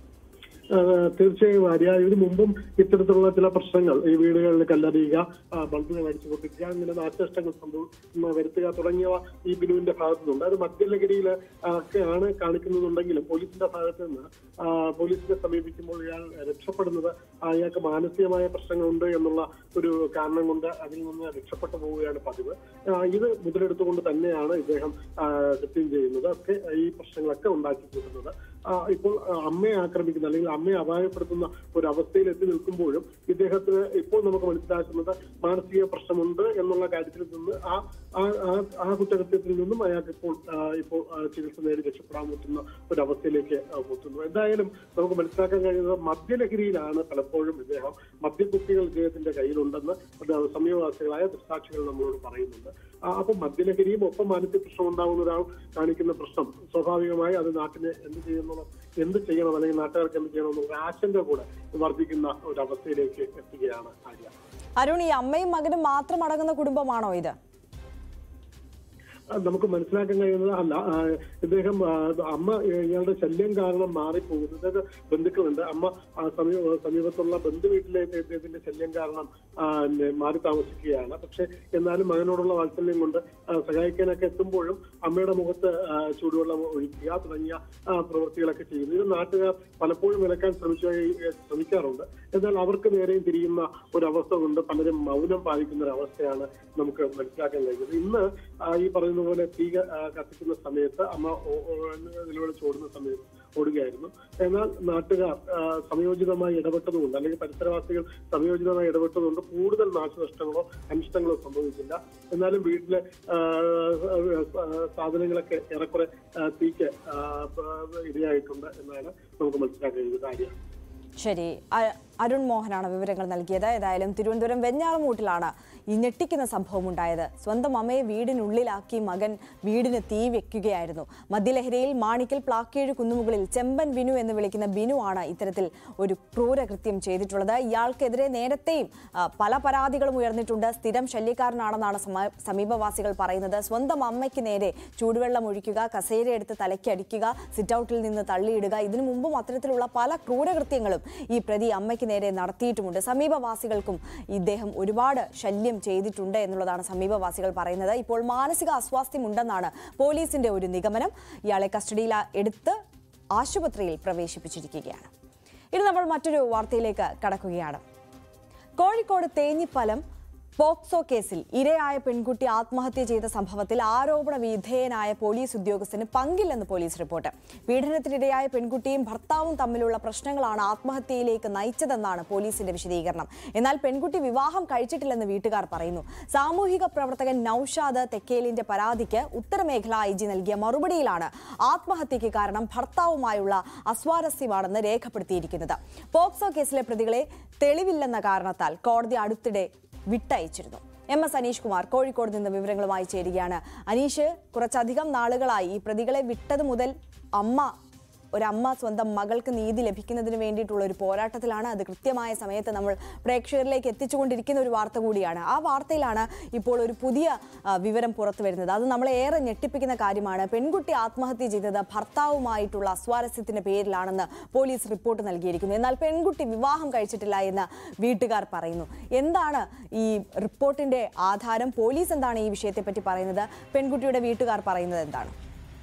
ആ, തീർച്ചയായും ആര്യ ഇതിനു മുമ്പും ഇത്തരത്തിലുള്ള ചില പ്രശ്നങ്ങൾ ഈ വീടുകളിൽ കല്ലെറിയുക ആ, ബൾബുകൾ അടിച്ചു പൊട്ടിക്കുക അങ്ങനെ നാശനഷ്ടങ്ങൾ സംഭവം വരുത്തുക തുടങ്ങിയവ ഈ ബിനുവിന്റെ ഭാഗത്തു നിന്നുണ്ട് അത് മദ്യലഹരിയിൽ ഒക്കെയാണ് കാണിക്കുന്നുണ്ടെങ്കിലും പോലീസിന്റെ ഭാഗത്ത് നിന്ന് ആ, പോലീസിനെ സമീപിക്കുമ്പോൾ ഇയാൾ രക്ഷപ്പെടുന്നത് അയാൾക്ക് മാനസികമായ പ്രശ്നങ്ങളുണ്ട് എന്നുള്ള ഒരു കാരണം കൊണ്ട് അതിൽ നിന്ന് രക്ഷപ്പെട്ടു പോവുകയാണ് പതിവ് ആ, ഇത് മുതലെടുത്തുകൊണ്ട് തന്നെയാണ് ഇദ്ദേഹം ആ, കൃത്യം ചെയ്യുന്നത് ഒക്കെ ഈ പ്രശ്നങ്ങളൊക്കെ ഉണ്ടാക്കി കൂട്ടുന്നത് ആ, ഇപ്പോൾ ആ, അമ്മയെ ആക്രമിക്കുന്ന അല്ലെങ്കിൽ അമ്മയെ അപായപ്പെടുത്തുന്ന ഒരു അവസ്ഥയിൽ എത്തി നിൽക്കുമ്പോഴും ഇദ്ദേഹത്തിന് ഇപ്പോൾ നമുക്ക് മനസ്സിലാക്കുന്നത് മാനസിക പ്രശ്നമുണ്ട് എന്നുള്ള കാര്യത്തിൽ നിന്ന് ആ ആ- ആ- ആ കുറ്റകൃത്യത്തിൽ നിന്നും അയാൾക്ക് ഇപ്പോൾ ആ, ഇപ്പോൾ ആ, ചികിത്സ നേടി രക്ഷപ്പെടാൻ പറ്റുന്ന ഒരു അവസ്ഥയിലേക്ക് ആ, എത്തുന്നു എന്തായാലും നമുക്ക് മനസ്സിലാക്കാൻ കഴിയുന്നത് മദ്യലഹരിയിലാണ് പലപ്പോഴും ഇദ്ദേഹം മദ്യക്കുപ്പികൾ ഇദ്ദേഹത്തിന്റെ കയ്യിലുണ്ടെന്ന് അത് സമീപവാസികളായ ദൃക്സാക്ഷികൾ നമ്മളോട് പറയുന്നുണ്ട് ആ, അപ്പൊ മദ്യലഹരിയും ഒപ്പം മാനസിക പ്രശ്നം ഉണ്ടാകുന്ന ഒരാൾ കാണിക്കുന്ന പ്രശ്നം സ്വാഭാവികമായി അത് നാട്ടിനെ എന്ത് ചെയ്യുന്നു എന്ത് ചെയ്യണം അല്ലെങ്കിൽ നാട്ടുകാർക്ക് എന്ത് ചെയ്യണം എന്നുള്ള ആശങ്ക കൂടെ വർദ്ധിക്കുന്ന ഒരു അവസ്ഥയിലേക്ക് എത്തുകയാണ് ആര്യ അരുൺ ഈ അമ്മയും മകനും മാത്രം അടങ്ങുന്ന കുടുംബമാണോ ഇത് ആ, നമുക്ക് മനസ്സിലാക്കാൻ കഴിയുന്നത് അല്ല ആ, ഇദ്ദേഹം ആ, അമ്മ ഇയാളുടെ ശല്യം കാരണം മാറിപ്പോകുന്നു അതായത് ബന്ധുക്കളുണ്ട് അമ്മ ആ, സമീപ സമീപത്തുള്ള ബന്ധു വീട്ടിലെ ഇദ്ദേഹത്തിന്റെ ശല്യം കാരണം ആ, പിന്നെ മാറി താമസിക്കുകയാണ് പക്ഷെ എന്നാലും മകനോടുള്ള വാത്സല്യം കൊണ്ട് ആ, സഹായിക്കാനൊക്കെ എത്തുമ്പോഴും അമ്മയുടെ മുഖത്ത് ആ, ചൂടുവെള്ളം ഒഴിക്കുക തുടങ്ങിയ ആ, പ്രവൃത്തികളൊക്കെ ചെയ്യുന്നു ഇത് നാട്ടുകാർ പലപ്പോഴും വിലക്കാൻ ശ്രമിച്ചു ശ്രമിക്കാറുണ്ട് എന്നാൽ അവർക്ക് നേരെയും തിരിയുന്ന ഒരു അവസ്ഥ കൊണ്ട് പലരും മൗനം പാലിക്കുന്ന ഒരു അവസ്ഥയാണ് നമുക്ക് മനസ്സിലാക്കാൻ കഴിയുന്നത് ഇന്ന് ആ, ഈ പറയുന്ന പോലെ തീ ക- ആ, കത്തിക്കുന്ന സമയത്ത് അമ്മ ഓ- ഓ- നിലവിളിച്ച് ഓടുന്ന സമയത്ത് ഓടുകയായിരുന്നു എന്നാൽ നാട്ടുകാർ ആ, സംയോജിതമായി ഇടപെട്ടതുകൊണ്ട് അല്ലെങ്കിൽ പരിസരവാസികൾ സംയോജിതമായി ഇടപെട്ടതുകൊണ്ട് കൂടുതൽ നാശനഷ്ടങ്ങളോ അനിഷ്ടങ്ങളോ സംഭവിച്ചില്ല എന്നാലും വീട്ടിലെ ആ, ആ, സാധനങ്ങളൊക്കെ ഏറെക്കുറെ ആ, തീക്ക് ആ, പ- ഇരയായിട്ടുണ്ട് എന്നാണ് നമുക്ക് മനസ്സിലാക്കാൻ കഴിയുന്ന കാര്യം ശരി അ- അരുൺ മോഹനാണ് വിവരങ്ങൾ നൽകിയത് ഏതായാലും തിരുവനന്തപുരം വെഞ്ഞാറമൂട്ടിലാണ് ഈ ഞെട്ടിക്കുന്ന സംഭവം ഉണ്ടായത് സ്വന്തം അമ്മയെ വീടിനുള്ളിലാക്കി മകൻ വീടിന് തീ വെക്കുകയായിരുന്നു മദ്യലഹരിയിൽ മാണിക്കൽ പ്ലാക്കേഴ് കുന്നുമുകളിൽ ചെമ്പൻ ബിനു എന്ന് വിളിക്കുന്ന ബിനു ആണ് ഇത്തരത്തിൽ ഒരു ക്രൂരകൃത്യം ചെയ്തിട്ടുള്ളത് ഇയാൾക്കെതിരെ നേരത്തെയും ആ, പല പരാതികളും ഉയർന്നിട്ടുണ്ട് സ്ഥിരം ശല്യക്കാരനാണെന്നാണ് സമ- സമീപവാസികൾ പറയുന്നത് സ്വന്തം അമ്മയ്ക്ക് നേരെ ചൂടുവെള്ളം ഒഴിക്കുക കസേരയെടുത്ത് തലയ്ക്ക് അടിക്കുക സിറ്റൗട്ടിൽ നിന്ന് തള്ളിയിടുക ഇതിനു മുമ്പും അത്തരത്തിലുള്ള പല ക്രൂരകൃത്യങ്ങളും ഈ പ്രതി അമ്മയ്ക്ക് നേരെ നടത്തിയിട്ടുമുണ്ട് സമീപവാസികൾക്കും ഇദ്ദേഹം ഒരുപാട് ശല്യം ചെയ്തിട്ടുണ്ട് എന്നുള്ളതാണ് സമീപവാസികൾ പറയുന്നത് ഇപ്പോൾ മാനസിക അസ്വാസ്ഥ്യമുണ്ടെന്നാണ് പോലീസിന്റെ ഒരു നിഗമനം ഇയാളെ കസ്റ്റഡിയിൽ എടുത്ത് ആശുപത്രിയിൽ പ്രവേശിപ്പിച്ചിരിക്കുകയാണ് ഇനി നമ്മൾ മറ്റൊരു വാർത്തയിലേക്ക് കടക്കുകയാണ് കോഴിക്കോട് തേഞ്ഞിപ്പലം പോക്സോ കേസിൽ ഇരയായ പെൺകുട്ടി ആത്മഹത്യ ചെയ്ത സംഭവത്തിൽ ആരോപണ വിധേയനായ പോലീസ് ഉദ്യോഗസ്ഥന് പങ്കില്ലെന്ന് പോലീസ് റിപ്പോർട്ട് പീഡനത്തിനിരയായ പെൺകുട്ടിയും ഭർത്താവും തമ്മിലുള്ള പ്രശ്നങ്ങളാണ് ആത്മഹത്യയിലേക്ക് നയിച്ചതെന്നാണ് പോലീസിന്റെ വിശദീകരണം എന്നാൽ പെൺകുട്ടി വിവാഹം കഴിച്ചിട്ടില്ലെന്ന് വീട്ടുകാർ പറയുന്നു സാമൂഹിക പ്രവർത്തകൻ നൌഷാദ് തെക്കേലിന്റെ പരാതിക്ക് ഉത്തരമേഖല ഐ ജി നൽകിയ മറുപടിയിലാണ് ആത്മഹത്യയ്ക്ക് കാരണം ഭർത്താവുമായുള്ള അസ്വാരസ്യമാണെന്ന് രേഖപ്പെടുത്തിയിരിക്കുന്നത് പോക്സോ കേസിലെ പ്രതികളെ തെളിവില്ലെന്ന കാരണത്താൽ കോടതി അടുത്തിടെ വിട്ടയച്ചിരുന്നു എം എസ് അനീഷ് കുമാർ കോഴിക്കോട് നിന്ന് വിവരങ്ങളുമായി ചേരുകയാണ് അനീഷ് കുറച്ചധികം നാളുകളായി ഈ പ്രതികളെ വിട്ടത് മുതൽ അമ്മ ഒരമ്മ സ്വന്തം മകൾക്ക് നീതി ലഭിക്കുന്നതിന് വേണ്ടിയിട്ടുള്ള ഒരു പോരാട്ടത്തിലാണ് അത് കൃത്യമായ സമയത്ത് നമ്മൾ പ്രേക്ഷകരിലേക്ക് എത്തിച്ചുകൊണ്ടിരിക്കുന്ന ഒരു വാർത്ത കൂടിയാണ് ആ വാർത്തയിലാണ് ഇപ്പോൾ ഒരു പുതിയ ആ, വിവരം പുറത്തു വരുന്നത് അത് നമ്മളെ ഏറെ ഞെട്ടിപ്പിക്കുന്ന കാര്യമാണ് പെൺകുട്ടി ആത്മഹത്യ ചെയ്തത് ഭർത്താവുമായിട്ടുള്ള അസ്വാരസ്യത്തിന്റെ പേരിലാണെന്ന് പോലീസ് റിപ്പോർട്ട് നൽകിയിരിക്കുന്നു എന്നാൽ പെൺകുട്ടി വിവാഹം കഴിച്ചിട്ടില്ല എന്ന് വീട്ടുകാർ പറയുന്നു എന്താണ് ഈ റിപ്പോർട്ടിന്റെ ആധാരം പോലീസ് എന്താണ് ഈ വിഷയത്തെപ്പറ്റി പറയുന്നത് പെൺകുട്ടിയുടെ വീട്ടുകാർ പറയുന്നത് എന്താണ്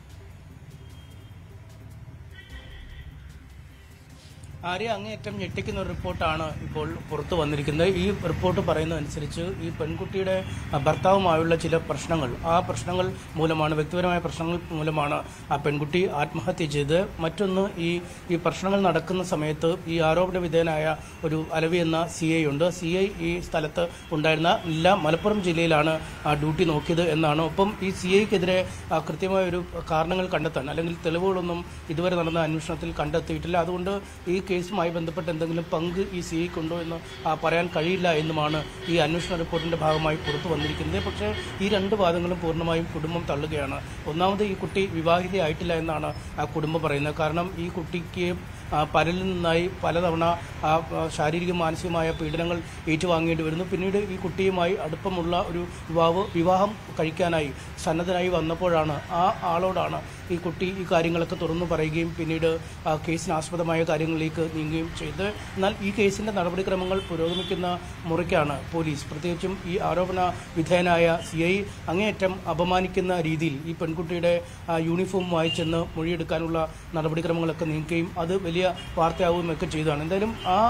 ആര്യ അങ്ങേയറ്റം ഞെട്ടിക്കുന്ന ഒരു റിപ്പോർട്ടാണ് ഇപ്പോൾ പുറത്തു വന്നിരിക്കുന്നത് ഈ റിപ്പോർട്ട് പറയുന്നതനുസരിച്ച് ഈ പെൺകുട്ടിയുടെ ആ, ഭർത്താവുമായുള്ള ചില പ്രശ്നങ്ങൾ ആ പ്രശ്നങ്ങൾ മൂലമാണ് വ്യക്തിപരമായ പ്രശ്നങ്ങൾ മൂലമാണ് ആ പെൺകുട്ടി ആത്മഹത്യ ചെയ്ത് മറ്റൊന്ന് ഈ ഈ പ്രശ്നങ്ങൾ നടക്കുന്ന സമയത്ത് ഈ ആരോപണ വിധേയനായ ഒരു അലവി എന്ന സി ഐ ഉണ്ട് സി ഐ ഈ സ്ഥലത്ത് ഉണ്ടായിരുന്ന ഇല്ല മലപ്പുറം ജില്ലയിലാണ് ആ ഡ്യൂട്ടി നോക്കിയത് എന്നാണ് ഒപ്പം ഈ സി ഐക്കെതിരെ കൃത്യമായ ഒരു കാരണങ്ങൾ കണ്ടെത്താൻ അല്ലെങ്കിൽ തെളിവുകളൊന്നും ഇതുവരെ നടന്ന അന്വേഷണത്തിൽ കണ്ടെത്തിയിട്ടില്ല അതുകൊണ്ട് ഈ കേസുമായി ബന്ധപ്പെട്ട് എന്തെങ്കിലും പങ്ക് ഈ സി ഐക്കുണ്ടോ എന്ന് ആ, പറയാൻ കഴിയില്ല എന്നുമാണ് ഈ അന്വേഷണ റിപ്പോർട്ടിന്റെ ഭാഗമായി പുറത്തു വന്നിരിക്കുന്നത് പക്ഷേ ഈ രണ്ട് വാദങ്ങളും പൂർണ്ണമായും കുടുംബം തള്ളുകയാണ് ഒന്നാമത് ഈ കുട്ടി വിവാഹിതയായിട്ടില്ല എന്നാണ് ആ കുടുംബം പറയുന്നത് കാരണം ഈ കുട്ടിക്ക് ആ, പലരിൽ നിന്നായി പലതവണ ആ, ആ, ശാരീരിക മാനസികമായ പീഡനങ്ങൾ ഏറ്റുവാങ്ങേണ്ടി വരുന്നു പിന്നീട് ഈ കുട്ടിയുമായി അടുപ്പമുള്ള ഒരു യുവാവ് വിവാഹം കഴിക്കാനായി സന്നദ്ധനായി വന്നപ്പോഴാണ് ആ ആളോടാണ് ഈ കുട്ടി ഈ കാര്യങ്ങളൊക്കെ തുറന്നു പറയുകയും പിന്നീട് ആ കേസിന് ആസ്പദമായ കാര്യങ്ങളിലേക്ക് നീങ്ങുകയും ചെയ്ത് എന്നാൽ ഈ കേസിന്റെ നടപടിക്രമങ്ങൾ പുരോഗമിക്കുന്ന മുറയ്ക്കാണ് പോലീസ് പ്രത്യേകിച്ചും ഈ ആരോപണ വിധേയനായ സി ഐ അങ്ങേയറ്റം അപമാനിക്കുന്ന രീതിയിൽ ഈ പെൺകുട്ടിയുടെ ആ, യൂണിഫോമുമായി ചെന്ന് മൊഴിയെടുക്കാനുള്ള നടപടിക്രമങ്ങളൊക്കെ നീക്കുകയും അത് വലിയ വാർത്തയാവുകയും ഒക്കെ ചെയ്തതാണ് എന്തായാലും ആ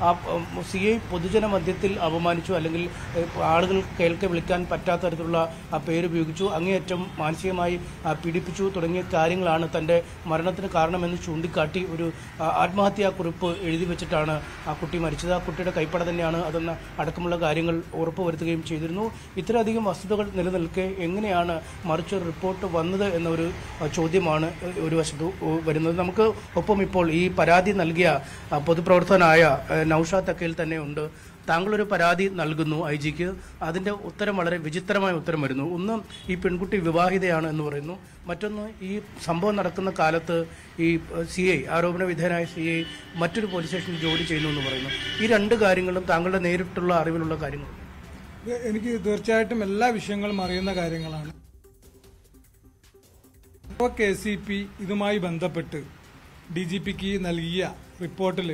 സി ഐ പൊതുജന മധ്യത്തിൽ അപമാനിച്ചു അല്ലെങ്കിൽ ഏഹ്, ആളുകൾ കേൾക്കെ വിളിക്കാൻ പറ്റാത്ത തരത്തിലുള്ള ആ പേര് ഉപയോഗിച്ചു അങ്ങേയറ്റം മാനസികമായി ആ, പീഡിപ്പിച്ചു തുടങ്ങിയ കാര്യങ്ങളാണ് തന്റെ മരണത്തിന് കാരണമെന്ന് ചൂണ്ടിക്കാട്ടി ഒരു ആ, ആത്മഹത്യാ കുറിപ്പ് എഴുതി വെച്ചിട്ടാണ് ആ കുട്ടി മരിച്ചത് ആ കുട്ടിയുടെ കൈപ്പട തന്നെയാണ് അതെന്ന് അടക്കമുള്ള കാര്യങ്ങൾ ഉറപ്പുവരുത്തുകയും ചെയ്തിരുന്നു ഇത്രയധികം വസ്തുതകൾ നിലനിൽക്കെ എങ്ങനെയാണ് മറിച്ച് റിപ്പോർട്ട് വന്നത് എന്ന ഒരു ആ, ചോദ്യമാണ് ഒരു വശത്ത് വരുന്നത് നമുക്ക് ഒപ്പം ഇപ്പോൾ ഈ പരാതി നൽകിയ ആ, പൊതുപ്രവർത്തകനായ ആ, നൌഷാദ് തക്കയിൽ തന്നെ ഉണ്ട് താങ്കളൊരു പരാതി നൽകുന്നു ഐ ജിക്ക് അതിന്റെ ഉത്തരം വളരെ വിചിത്രമായ ഉത്തരം വരുന്നു ഒന്ന് ഈ പെൺകുട്ടി വിവാഹിതയാണ് എന്ന് പറയുന്നു മറ്റൊന്ന് ഈ സംഭവം നടക്കുന്ന കാലത്ത് ഈ സി ഐ ആരോപണ വിധേയനായ സി ഐ മറ്റൊരു പോലീസ് സ്റ്റേഷനിൽ ജോലി ചെയ്യുന്നു എന്ന് പറയുന്നു ഈ രണ്ട് കാര്യങ്ങളും താങ്കളുടെ നേരിട്ടുള്ള അറിവിലുള്ള കാര്യങ്ങൾ ഇത് എനിക്ക് തീർച്ചയായിട്ടും എല്ലാ വിഷയങ്ങളും അറിയുന്ന കാര്യങ്ങളാണ് ഇപ്പോൾ കെ സി പി ഇതുമായി ബന്ധപ്പെട്ട് ഡി ജി പിക്ക് നൽകിയ റിപ്പോർട്ടിൽ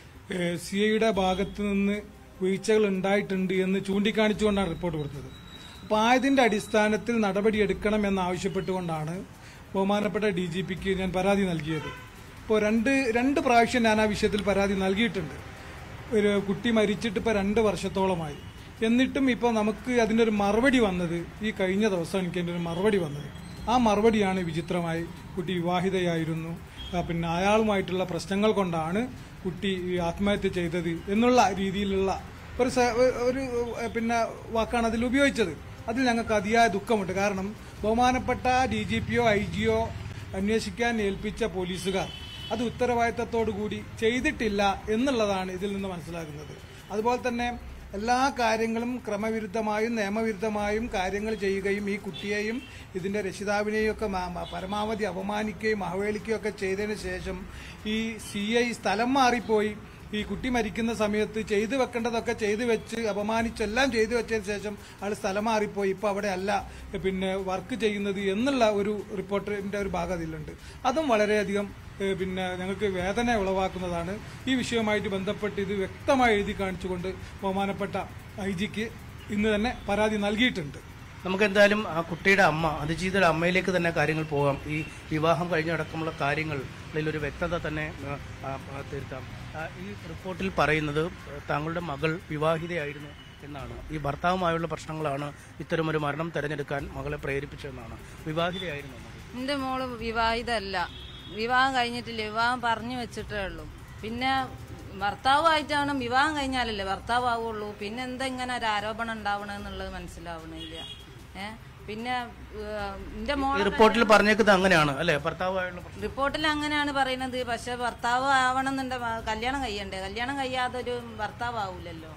സി ഐയുടെ ഭാഗത്ത് നിന്ന് വീഴ്ചകൾ ഉണ്ടായിട്ടുണ്ട് എന്ന് ചൂണ്ടിക്കാണിച്ചുകൊണ്ടാണ് റിപ്പോർട്ട് കൊടുത്തത് അപ്പോൾ ആയതിന്റെ അടിസ്ഥാനത്തിൽ നടപടിയെടുക്കണം എന്നാവശ്യപ്പെട്ടുകൊണ്ടാണ് ബഹുമാനപ്പെട്ട ഡി ജി പിക്ക് ഞാൻ പരാതി നൽകിയത് ഇപ്പോൾ രണ്ട് രണ്ട് പ്രാവശ്യം ഞാൻ ആ വിഷയത്തിൽ പരാതി നൽകിയിട്ടുണ്ട് ഒരു കുട്ടി മരിച്ചിട്ട് ഇപ്പോൾ രണ്ട് വർഷത്തോളമായി എന്നിട്ടും ഇപ്പോൾ നമുക്ക് അതിൻ്റെ ഒരു മറുപടി വന്നത് ഈ കഴിഞ്ഞ ദിവസം എനിക്ക് അതിൻ്റെ ഒരു മറുപടി വന്നത് ആ മറുപടിയാണ് വിചിത്രമായി കുട്ടി വിവാഹിതയായിരുന്നു ആ, പിന്നെ അയാളുമായിട്ടുള്ള പ്രശ്നങ്ങൾ കൊണ്ടാണ് കുട്ടി ഈ ആത്മഹത്യ ചെയ്തത് എന്നുള്ള രീതിയിലുള്ള ഒരു സ- ഒരു ഏഹ്, പിന്നെ വാക്കാണ് അതിൽ ഉപയോഗിച്ചത് അതിൽ ഞങ്ങൾക്ക് അതിയായ ദുഃഖമുണ്ട് കാരണം ബഹുമാനപ്പെട്ട ഡി ജി പിയോ ഐ ജിയോ അന്വേഷിക്കാൻ ഏൽപ്പിച്ച പോലീസുകാർ അത് ഉത്തരവാദിത്തത്തോടു കൂടി ചെയ്തിട്ടില്ല എന്നുള്ളതാണ് ഇതിൽ നിന്ന് മനസ്സിലാക്കുന്നത് അതുപോലെ തന്നെ എല്ലാ കാര്യങ്ങളും ക്രമവിരുദ്ധമായും നിയമവിരുദ്ധമായും കാര്യങ്ങൾ ചെയ്യുകയും ഈ കുട്ടിയെയും ഇതിന്റെ രക്ഷിതാവിനെയും ഒക്കെ മ- മ- പരമാവധി അപമാനിക്കുകയും അവഹേളിക്കുകയും ഒക്കെ ചെയ്തതിന് ശേഷം ഈ സി ഐ സ്ഥലം മാറിപ്പോയി ഈ കുട്ടി മരിക്കുന്ന സമയത്ത് ചെയ്തു വെക്കേണ്ടതൊക്കെ ചെയ്തു വെച്ച് അപമാനിച്ചെല്ലാം ചെയ്തു വെച്ചതിന് ശേഷം ആൾ സ്ഥലം മാറിപ്പോയി ഇപ്പൊ അവിടെ അല്ല പിന്നെ വർക്ക് ചെയ്യുന്നത് എന്നുള്ള ഒരു റിപ്പോർട്ടിന്റെ ഒരു ഭാഗം അതിലുണ്ട് അതും വളരെയധികം ഏഹ്, പിന്നെ ഞങ്ങൾക്ക് വേദന ഉളവാക്കുന്നതാണ് ഈ വിഷയവുമായിട്ട് ബന്ധപ്പെട്ട് ഇത് വ്യക്തമായി എഴുതി കാണിച്ചുകൊണ്ട് ബഹുമാനപ്പെട്ട ഐ ജിക്ക് ഇന്ന് തന്നെ പരാതി നൽകിയിട്ടുണ്ട് നമുക്ക് എന്തായാലും ആ കുട്ടിയുടെ അമ്മ അതിജീവിതയുടെ അമ്മയിലേക്ക് തന്നെ കാര്യങ്ങൾ പോകാം ഈ വിവാഹം കഴിഞ്ഞടക്കമുള്ള കാര്യങ്ങളിൽ ഒരു വ്യക്തത തന്നെ ആ, ആ, ആ, തീർക്കാം ആ, ഈ റിപ്പോർട്ടിൽ പറയുന്നത് താങ്കളുടെ മകൾ വിവാഹിതയായിരുന്നു എന്നാണ് ഈ ഭർത്താവുമായുള്ള പ്രശ്നങ്ങളാണ് ഇത്തരമൊരു മരണം തെരഞ്ഞെടുക്കാൻ മകളെ പ്രേരിപ്പിച്ചതെന്നാണ് വിവാഹിതയായിരുന്നു മകൾ. എന്റെ മോള് വിവാഹിതല്ല വിവാഹം കഴിഞ്ഞിട്ടില്ല വിവാഹം പറഞ്ഞു വെച്ചിട്ടേ ഉള്ളൂ പിന്നെ ഭർത്താവായിട്ടാണ് വിവാഹം കഴിഞ്ഞാലല്ലേ ഭർത്താവ് ആവുള്ളൂ പിന്നെ എന്താ ഇങ്ങനെ ഒരു ആരോപണം ഉണ്ടാവണെന്നുള്ളത് മനസ്സിലാവണില്ല ഏ പിന്നെ ഏഹ്, എന്റെ ഈ മോളെ റിപ്പോർട്ടിൽ പറഞ്ഞേക്കുന്നത് അങ്ങനെയാണ് അല്ലെ ഭർത്താവുമായുള്ള പ്രശ്നം റിപ്പോർട്ടിൽ അങ്ങനെയാണ് പറയുന്നത് പക്ഷെ ഭർത്താവ് ആവണമെന്നുണ്ട് കല്യാണം കഴിയണ്ടേ കല്യാണം കഴിയാതെ ഒരു ഭർത്താവ് ആവൂലല്ലോ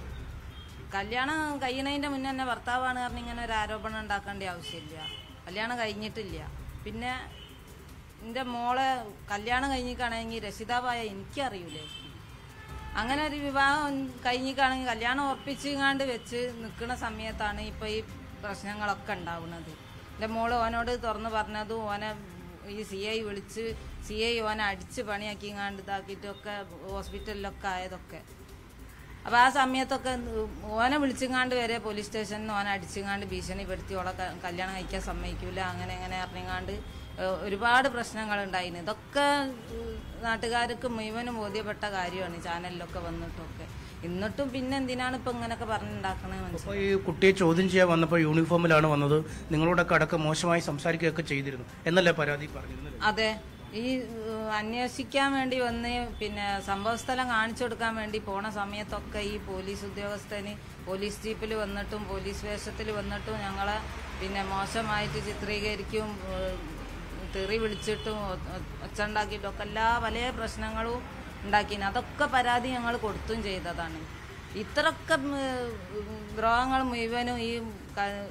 കല്യാണം കഴിയണതിന്റെ മുന്നേ തന്നെ ഭർത്താവാണ് പറഞ്ഞ് ഇങ്ങനെ ഒരു ആരോപണം ഉണ്ടാക്കേണ്ട ആവശ്യമില്ല കല്യാണം കഴിഞ്ഞിട്ടില്ല പിന്നെ എന്റെ മോളെ കല്യാണം കഴിഞ്ഞിക്കാണെങ്കിൽ രക്ഷിതാവായ എനിക്കറിയൂലേ അങ്ങനെ ഒരു വിവാഹം കഴിഞ്ഞിക്കാണെങ്കിൽ കല്യാണം ഉറപ്പിച്ചിങ്ങാണ്ട് വെച്ച് നിൽക്കുന്ന സമയത്താണ് ഇപ്പൊ ഈ പ്രശ്നങ്ങളൊക്കെ ഉണ്ടാവുന്നത് എൻ്റെ മോള് ഓനോട് തുറന്നു പറഞ്ഞതും ഓനെ ഈ സി ഐ വിളിച്ച് സി ഐ ഓനെ അടിച്ച് പണിയാക്കിങ്ങാണ്ട് ഇതാക്കിയിട്ടൊക്കെ ഹോസ്പിറ്റലിലൊക്കെ ആയതൊക്കെ അപ്പൊ ആ സമയത്തൊക്കെ ഓനെ വിളിച്ചിങ്ങാണ്ട് വരെ പോലീസ് സ്റ്റേഷനിൽ ഓനെ അടിച്ചിങ്ങാണ്ട് ഭീഷണിപ്പെടുത്തി ഓളെ ക- കല്യാണം കഴിക്കാൻ സമ്മതിക്കൂല അങ്ങനെ അങ്ങനെ അറിഞ്ഞങ്ങാണ്ട് ഏഹ് ഒരുപാട് പ്രശ്നങ്ങൾ ഉണ്ടായിരുന്നു ഇതൊക്കെ ഉം, നാട്ടുകാർക്ക് മുഴുവനും ബോധ്യപ്പെട്ട കാര്യമാണ് ചാനലിലൊക്കെ വന്നിട്ടൊക്കെ എന്നിട്ടും പിന്നെ എന്തിനാണ് ഇപ്പൊ ഇങ്ങനെയൊക്കെ പറഞ്ഞുണ്ടാക്കണത് മനസ്സിലായി അപ്പോൾ ഈ കുട്ടിയെ ചോദ്യം ചെയ്യാൻ വന്നപ്പോൾ യൂണിഫോമിലാണ് വന്നത് നിങ്ങളോടൊക്കെ അടക്കം മോശമായി സംസാരിക്കുകയൊക്കെ ചെയ്തിരുന്നു എന്നല്ലേ പരാതി പറഞ്ഞിരുന്നത് അതെ ഈ ഏഹ്, അന്വേഷിക്കാൻ വേണ്ടി വന്ന് പിന്നെ സംഭവസ്ഥലം കാണിച്ചു കൊടുക്കാൻ വേണ്ടി പോണ സമയത്തൊക്കെ ഈ പോലീസ് ഉദ്യോഗസ്ഥന് പോലീസ് ജീപ്പിൽ വന്നിട്ടും പോലീസ് വേഷത്തിൽ വന്നിട്ടും ഞങ്ങളെ പിന്നെ മോശമായിട്ട് ചിത്രീകരിക്കും ഏഹ്, തെറി വിളിച്ചിട്ടും ഒ- ഒ- ഒച്ച ഉണ്ടാക്കിയിട്ടും ഒക്കെ എല്ലാ പല പ്രശ്നങ്ങളും ഉണ്ടാക്കിന് അതൊക്കെ പരാതി ഞങ്ങൾ കൊടുത്തും ചെയ്തതാണ് ഇത്രയൊക്കെ ഉം, ദ്രോഹങ്ങൾ മുഴുവനും ഈ ക-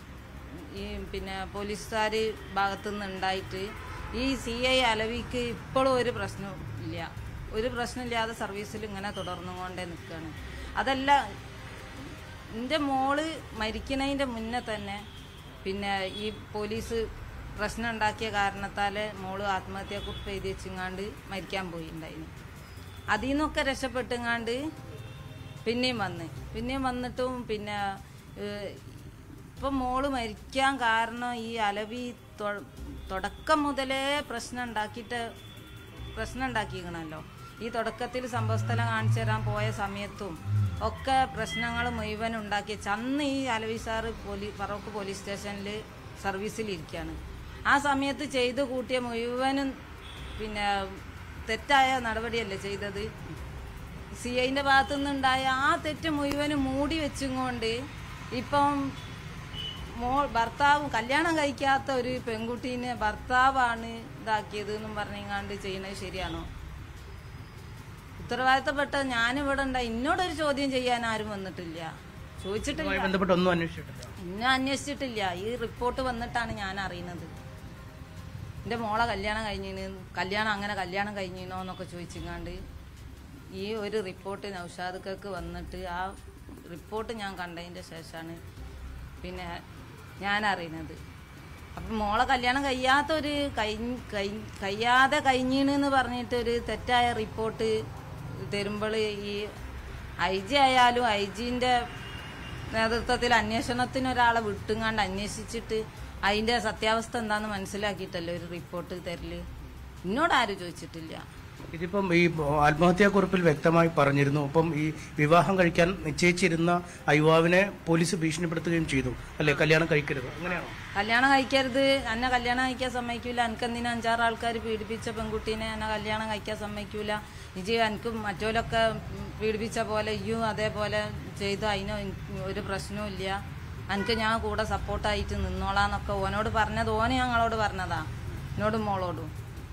ഈ പിന്നെ പോലീസുകാർ ഭാഗത്തുനിന്ന് ഉണ്ടായിട്ട് ഈ സി ഐ അലവിക്ക് ഇപ്പോഴും ഒരു പ്രശ്നവും ഇല്ല ഒരു പ്രശ്നമില്ലാതെ സർവീസിൽ ഇങ്ങനെ തുടർന്നുകൊണ്ടേ നിൽക്കുകയാണ് അതല്ല എൻ്റെ മോള് മരിക്കണതിൻ്റെ മുന്നേ തന്നെ പിന്നെ ഈ പോലീസ് പ്രശ്നം ഉണ്ടാക്കിയ കാരണത്താൽ മോള് ആത്മഹത്യക്കുറിപ്പ് എഴുതി വെച്ചിങ്ങാണ്ട് മരിക്കാൻ പോയിണ്ടായിന് അതിൽ നിന്നൊക്കെ രക്ഷപ്പെട്ടുങ്ങാണ്ട് പിന്നെയും വന്ന് പിന്നെയും വന്നിട്ടും പിന്നെ ഏഹ്, ഇപ്പം മോള് മരിക്കാൻ കാരണം ഈ അലവി തൊ- തുടക്കം മുതലേ പ്രശ്നം ഉണ്ടാക്കിയിട്ട് പ്രശ്നം ഉണ്ടാക്കിക്കണല്ലോ ഈ തുടക്കത്തിൽ സംഭവസ്ഥലം കാണിച്ചു തരാൻ പോയ സമയത്തും ഒക്കെ പ്രശ്നങ്ങൾ മുഴുവൻ ഉണ്ടാക്കി അന്ന് ഈ അലവി സാറ് പോലീ ഫറോക്ക് പോലീസ് സ്റ്റേഷനിൽ സർവീസിലിരിക്കുകയാണ് ആ സമയത്ത് ചെയ്തു കൂട്ടിയ മുഴുവനും പിന്നെ തെറ്റായ നടപടിയല്ലേ ചെയ്തത് സി ഐന്റെ ഭാഗത്തു നിന്നുണ്ടായ ആ തെറ്റ് മുഴുവനും മൂടി വെച്ചുകൊണ്ട് ഇപ്പം മോ ഭർത്താവ് കല്യാണം കഴിക്കാത്ത ഒരു പെൺകുട്ടീനെ ഭർത്താവാണ് ഇതാക്കിയത് എന്നും പറഞ്ഞങ്ങാണ്ട് ചെയ്യുന്നത് ശരിയാണോ ഉത്തരവാദിത്തപ്പെട്ട ഞാനിവിടെ ഉണ്ടായി എന്നോടൊരു ചോദ്യം ചെയ്യാൻ ആരും വന്നിട്ടില്ല ഇതുമായി ചോദിച്ചിട്ടില്ല ബന്ധപ്പെട്ട് ഒന്നും അന്വേഷിച്ചിട്ടില്ല ഇന്നെ അന്വേഷിച്ചിട്ടില്ല ഈ റിപ്പോർട്ട് വന്നിട്ടാണ് ഞാൻ അറിയുന്നത് എൻ്റെ മോളെ കല്യാണം കഴിഞ്ഞിന് കല്യാണം അങ്ങനെ കല്യാണം കഴിഞ്ഞിനോ എന്നൊക്കെ ചോദിച്ചിങ്ങാണ്ട് ഈ ഒരു റിപ്പോർട്ട് നൗഷാദുക്കൾക്ക് വന്നിട്ട് ആ റിപ്പോർട്ട് ഞാൻ കണ്ടതിൻ്റെ ശേഷമാണ് പിന്നെ ഞാൻ അറിയുന്നത് അപ്പം മോളെ കല്യാണം കഴിയാത്തൊരു കഴി- കഴി- കഴിയാതെ കഴിഞ്ഞീണെന്ന് പറഞ്ഞിട്ട് ഒരു തെറ്റായ റിപ്പോർട്ട് തരുമ്പോൾ ഈ ഐ ജി ആയാലും ഐ ജിൻ്റെ നേതൃത്വത്തിൽ അന്വേഷണത്തിന് ഒരാളെ വിട്ടുങ്ങാണ്ട് അന്വേഷിച്ചിട്ട് അതിൻ്റെ സത്യാവസ്ഥ എന്താണെന്ന് മനസ്സിലാക്കിയിട്ടല്ലേ ഒരു റിപ്പോർട്ട് തരല് എന്നോട് ആരും ചോദിച്ചിട്ടില്ല ഇതിപ്പം ഈ ആത്മഹത്യാക്കുറിപ്പിൽ വ്യക്തമായി പറഞ്ഞിരുന്നു അപ്പം ഈ വിവാഹം കഴിക്കാൻ നിശ്ചയിച്ചിരുന്ന ആ യുവാവിനെ പോലീസ് ഭീഷണിപ്പെടുത്തുകയും ചെയ്തു അല്ലെ കല്യാണം കഴിക്കരുത് അങ്ങനെയാണോ കല്യാണം കഴിക്കരുത് എന്നെ കല്യാണം കഴിക്കാൻ സമ്മതിക്കൂല എനിക്കെന്തിനാ അഞ്ചാറ് ആൾക്കാർ പീഡിപ്പിച്ച പെൺകുട്ടീനെ എന്നെ കല്യാണം കഴിക്കാൻ സമ്മതിക്കൂല ഇജി എനിക്ക് മറ്റോലൊക്കെ പീഡിപ്പിച്ച പോലെ ഇയ്യും അതേപോലെ ചെയ്തു അതിന് എനിക്ക് ഒരു പ്രശ്നവും ഇല്ല എനിക്ക് ഞാൻ കൂടെ സപ്പോർട്ടായിട്ട് നിന്നോളാന്നൊക്കെ ഓനോട് പറഞ്ഞത് ഓന് ഞങ്ങളോട് പറഞ്ഞതാ എന്നോടും മോളോടും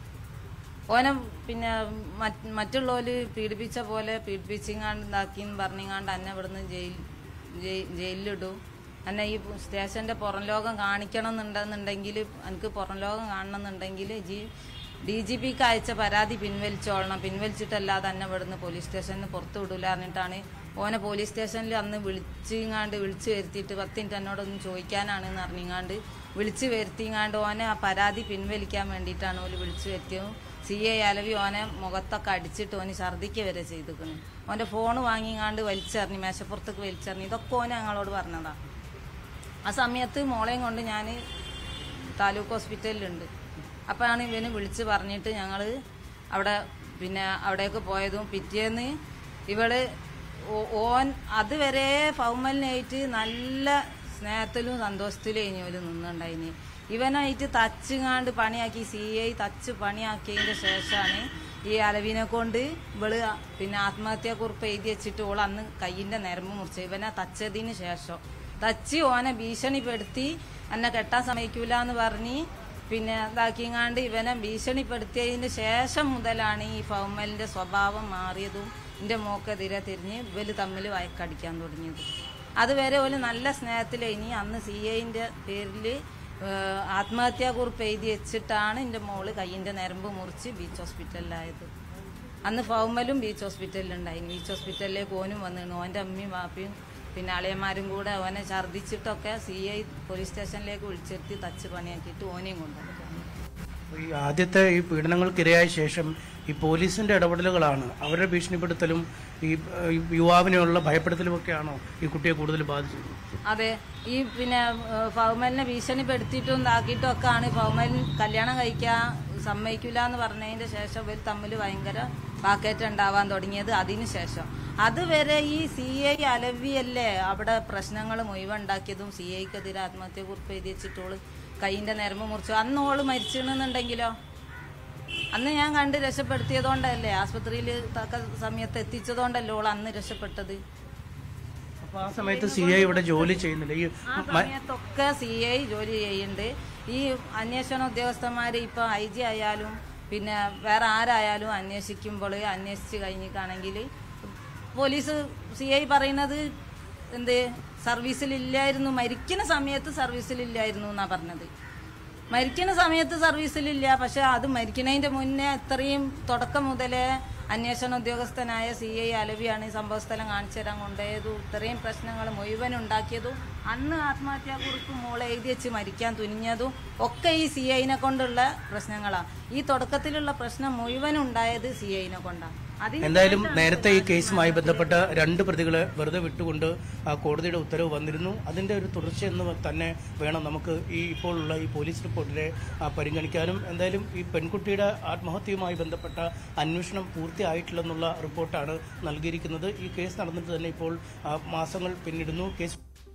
ഓനെ പിന്നെ മറ്റ് മറ്റുള്ളവര് പീഡിപ്പിച്ച പോലെ പീഡിപ്പിച്ചിങ്ങാണ്ട് ഇതാക്കിന്ന് പറഞ്ഞിങ്ങാണ്ട് എന്നെ ഇവിടുന്ന് ജയിൽ ജയി- ജയിലിലിടും എന്നെ ഈ സ്റ്റേഷന്റെ പുറം ലോകം കാണിക്കണം എന്നുണ്ടെന്നുണ്ടെങ്കിൽ എനിക്ക് പുറം ലോകം കാണണം എന്നുണ്ടെങ്കിൽ ജി ഡി ജി പിക്ക് അയച്ച പരാതി പിൻവലിച്ചോളണം പിൻവലിച്ചിട്ടല്ലാതെ എന്നെ ഇവിടുന്ന് പോലീസ് സ്റ്റേഷനിൽ പുറത്ത് വിടൂല പറഞ്ഞിട്ടാണ് ഓനെ പോലീസ് സ്റ്റേഷനിൽ അന്ന് വിളിച്ചിങ്ങാണ്ട് വിളിച്ചു വരുത്തിയിട്ട് പത്ത് മിനിറ്റ് എന്നോടൊന്ന് ചോദിക്കാനാണെന്ന് അറിഞ്ഞിങ്ങാണ്ട് വിളിച്ചു വരുത്തിങ്ങാണ്ട് ഓനെ ആ പരാതി പിൻവലിക്കാൻ വേണ്ടിയിട്ടാണ് ഓല് വിളിച്ചു വരുത്തിയതും സി എ അലവി ഓനെ മുഖത്തൊക്കെ അടിച്ചിട്ട് ഓന് ഛർദിക്കുക വരെ ചെയ്തിരിക്കുന്നു ഓന്റെ ഫോൺ വാങ്ങിങ്ങാണ്ട് വലിച്ചെറിഞ്ഞ് മേശപ്പുറത്തേക്ക് വലിച്ചെറിഞ്ഞ് ഇതൊക്കെ ഓന് ഞങ്ങളോട് പറഞ്ഞതാ ആ സമയത്ത് മോളെയും കൊണ്ട് ഞാൻ താലൂക്ക് ഹോസ്പിറ്റലിലുണ്ട് അപ്പോഴാണ് ഇവന് വിളിച്ച് പറഞ്ഞിട്ട് ഞങ്ങൾ അവിടെ പിന്നെ അവിടേക്ക് പോയതും പിറ്റേന്ന് ഇവള് ഓ- ഓൻ അതുവരെ ഫൗമലിനായിട്ട് നല്ല സ്നേഹത്തിലും സന്തോഷത്തിലും ഇനിയോല് നിന്നുണ്ടായിന് ഇവനായിട്ട് തച്ചുങ്ങാണ്ട് പണിയാക്കി സി ഐ തച്ച് പണിയാക്കിയതിന്റെ ശേഷമാണ് ഈ അലവിനെ കൊണ്ട് ഇവള് പിന്നെ ആത്മഹത്യാക്കുറിപ്പ് എഴുതി വെച്ചിട്ട് ഓൾ അന്ന് കയ്യിന്റെ നരമ്പ് മുറിച്ചു ഇവനെ തച്ചതിന് ശേഷം തച്ച് ഓനെ ഭീഷണിപ്പെടുത്തി എന്നെ കെട്ടാൻ സമ്മതിക്കൂല എന്ന് പറഞ്ഞ് പിന്നെ ഇതാക്കിങ്ങാണ്ട് ഇവനെ ഭീഷണിപ്പെടുത്തിയതിന് ശേഷം മുതലാണ് ഈ ഫൗമലിന്റെ സ്വഭാവം മാറിയതും എൻ്റെ മോക്കെതിരെ തിരിഞ്ഞ് ഇവര് തമ്മിൽ വയക്കടിക്കാൻ തുടങ്ങിയത് അതുവരെ ഒരു നല്ല സ്നേഹത്തിൽ ഇനി അന്ന് സി ഐൻ്റെ പേരിൽ ആത്മഹത്യാക്കുറിപ്പ് എഴുതി വെച്ചിട്ടാണ് എൻ്റെ മോള് കയ്യിൻ്റെ നരമ്പ് മുറിച്ച് ബീച്ച് ഹോസ്പിറ്റലിലായത് അന്ന് ഫൗമലും ബീച്ച് ഹോസ്പിറ്റലിലുണ്ടായി ബീച്ച് ഹോസ്പിറ്റലിലേക്ക് ഓനും വന്നിരുന്നു ഓൻ്റെ അമ്മയും വാപ്പയും പിന്നെ അളിയന്മാരും കൂടെ ഓനെ ഛർദ്ദിച്ചിട്ടൊക്കെ സി ഐ പോലീസ് സ്റ്റേഷനിലേക്ക് വിളിച്ചെത്തി തച്ച് പണിയാക്കിയിട്ട് ഓനെയും കൊണ്ടുവന്നു ഈ ആദ്യത്തെ ഈ പീഡനങ്ങൾക്കിരയായ ശേഷം ഈ പോലീസിന്റെ ഇടപെടലുകളാണ് അവരുടെ ഭീഷണിപ്പെടുത്തലും ഈ ഏഹ്, യുവാവിനെയുള്ള ഭയപ്പെടുത്തലും ഒക്കെയാണോ ഈ കുട്ടിയെ കൂടുതൽ ബാധിച്ചത് അതെ ഈ പിന്നെ ഏഹ്, ഫൗമലിനെ ഭീഷണിപ്പെടുത്തിയിട്ടും ഇതാക്കിയിട്ടും ഒക്കെ ആണ് ഫൗമൽ കല്യാണം കഴിക്കാൻ സമ്മതിക്കില്ല എന്ന് പറഞ്ഞതിന്റെ ശേഷം ഇവർ തമ്മിൽ ഭയങ്കര പാക്കേറ്റ് ഉണ്ടാവാൻ തുടങ്ങിയത് അതിന് ശേഷം അതുവരെ ഈ സി ഐ അലവിയല്ലേ അവിടെ പ്രശ്നങ്ങൾ മുഴുവൻ ഉണ്ടാക്കിയതും സി ഐക്കെതിരെ ആത്മഹത്യ കുറിപ്പ് എഴുതി വെച്ചിട്ടോള് കൈയിന്റെ നരമ്പ് മുറിച്ചു അന്ന് ഓള് മരിച്ചിണെന്നുണ്ടെങ്കിലോ അന്ന് ഞാൻ കണ്ട് രക്ഷപ്പെടുത്തിയതുകൊണ്ടല്ലേ ആസ്പത്രിയിൽ തക്ക സമയത്ത് എത്തിച്ചതുകൊണ്ടല്ലേ ഓൾ അന്ന് രക്ഷപ്പെട്ടത് അപ്പൊ ആ സമയത്ത് സി ഐ ഇവിടെ ജോലി ചെയ്യുന്നില്ല ഈ ആ മ- സമയത്തൊക്കെ സി ഐ ജോലി ചെയ്യുന്നുണ്ട് ഈ അന്വേഷണ ഉദ്യോഗസ്ഥന്മാർ ഇപ്പൊ ഐ ജി ആയാലും പിന്നെ വേറെ ആരായാലും അന്വേഷിക്കുമ്പോൾ അന്വേഷിച്ച് കഴിഞ്ഞിട്ടാണെങ്കിൽ പോലീസ് സി ഐ പറയുന്നത് എന്ത് സർവീസിലില്ലായിരുന്നു മരിക്കുന്ന സമയത്ത് സർവീസിലില്ലായിരുന്നു എന്നാ പറഞ്ഞത് മരിക്കുന്ന സമയത്ത് സർവീസിലില്ല പക്ഷെ അത് മരിക്കുന്നതിന്റെ മുന്നേ ഇത്രയും തുടക്കം മുതലേ അന്വേഷണ ഉദ്യോഗസ്ഥനായ സി ഐ അലവിയാണ് ഈ സംഭവസ്ഥലം കാണിച്ചു തരാൻ കൊണ്ടുപോയതും ഇത്രയും പ്രശ്നങ്ങൾ മുഴുവൻ ഉണ്ടാക്കിയതും അന്ന് ആത്മഹത്യാക്കുറിപ്പ് മോളെ എഴുതി വെച്ച് മരിക്കാൻ തുനിഞ്ഞതും ഒക്കെ ഈ സി ഐനെ കൊണ്ടുള്ള പ്രശ്നങ്ങളാണ് ഈ തുടക്കത്തിലുള്ള പ്രശ്നം മുഴുവൻ ഉണ്ടായത് സി ഐനെ കൊണ്ടാണ് അതിന് എന്തായാലും നേരത്തെ ഈ കേസുമായി ബന്ധപ്പെട്ട രണ്ട് പ്രതികളെ വെറുതെ വിട്ടുകൊണ്ട് ആ കോടതിയുടെ ഉത്തരവ് വന്നിരുന്നു അതിന്റെ ഒരു തുടർച്ച എന്ന് തന്നെ വേണം നമുക്ക് ഈ ഇപ്പോഴുള്ള ഈ പോലീസ് റിപ്പോർട്ടിനെ ആ, പരിഗണിക്കാനും എന്തായാലും ഈ പെൺകുട്ടിയുടെ ആത്മഹത്യയുമായി ബന്ധപ്പെട്ട അന്വേഷണം പൂർത്തിയായിട്ടില്ലെന്നുള്ള റിപ്പോർട്ടാണ് നൽകിയിരിക്കുന്നത് ഈ കേസ് നടന്നിട്ട് തന്നെ ഇപ്പോൾ ആ, മാസങ്ങൾ പിന്നിടുന്നു കേസ്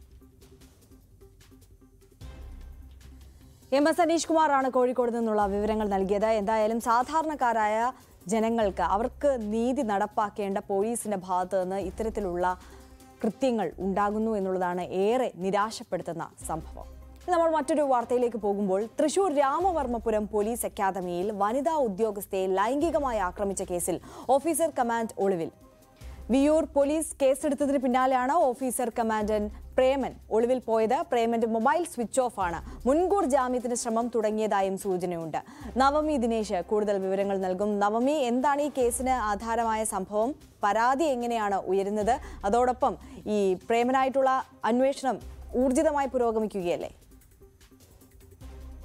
എം എസ് അനീഷ് കുമാറാണ് കോഴിക്കോട് നിന്നുള്ള വിവരങ്ങൾ നൽകിയത് എന്തായാലും സാധാരണക്കാരായ ജനങ്ങൾക്ക് അവർക്ക് നീതി നടപ്പാക്കേണ്ട പോലീസിന്റെ ഭാഗത്ത് നിന്ന് ഇത്തരത്തിലുള്ള കൃത്യങ്ങൾ ഉണ്ടാകുന്നു എന്നുള്ളതാണ് ഏറെ നിരാശപ്പെടുത്തുന്ന സംഭവം ഇനി നമ്മൾ മറ്റൊരു വാർത്തയിലേക്ക് പോകുമ്പോൾ തൃശൂർ രാമവർമ്മപുരം പോലീസ് അക്കാദമിയിൽ വനിതാ ഉദ്യോഗസ്ഥയെ ലൈംഗികമായി ആക്രമിച്ച കേസിൽ ഓഫീസർ കമാൻഡ് ഒളിവിൽ വിയൂർ പോലീസ് കേസെടുത്തതിന് പിന്നാലെയാണ് ഓഫീസർ കമാൻഡന്റ് പ്രേമൻ ഒളിവിൽ പോയത് പ്രേമന്റെ മൊബൈൽ സ്വിച്ച് ഓഫ് ആണ് മുൻകൂർ ജാമ്യത്തിന് ശ്രമം തുടങ്ങിയതായും സൂചനയുണ്ട് നവമി ദിനേശ് കൂടുതൽ വിവരങ്ങൾ നൽകും നവമി എന്താണ് ഈ കേസിന് ആധാരമായ സംഭവം പരാതി എങ്ങനെയാണ് ഉയരുന്നത് അതോടൊപ്പം ഈ പ്രേമനായിട്ടുള്ള അന്വേഷണം ഊർജിതമായി പുരോഗമിക്കുകയല്ലേ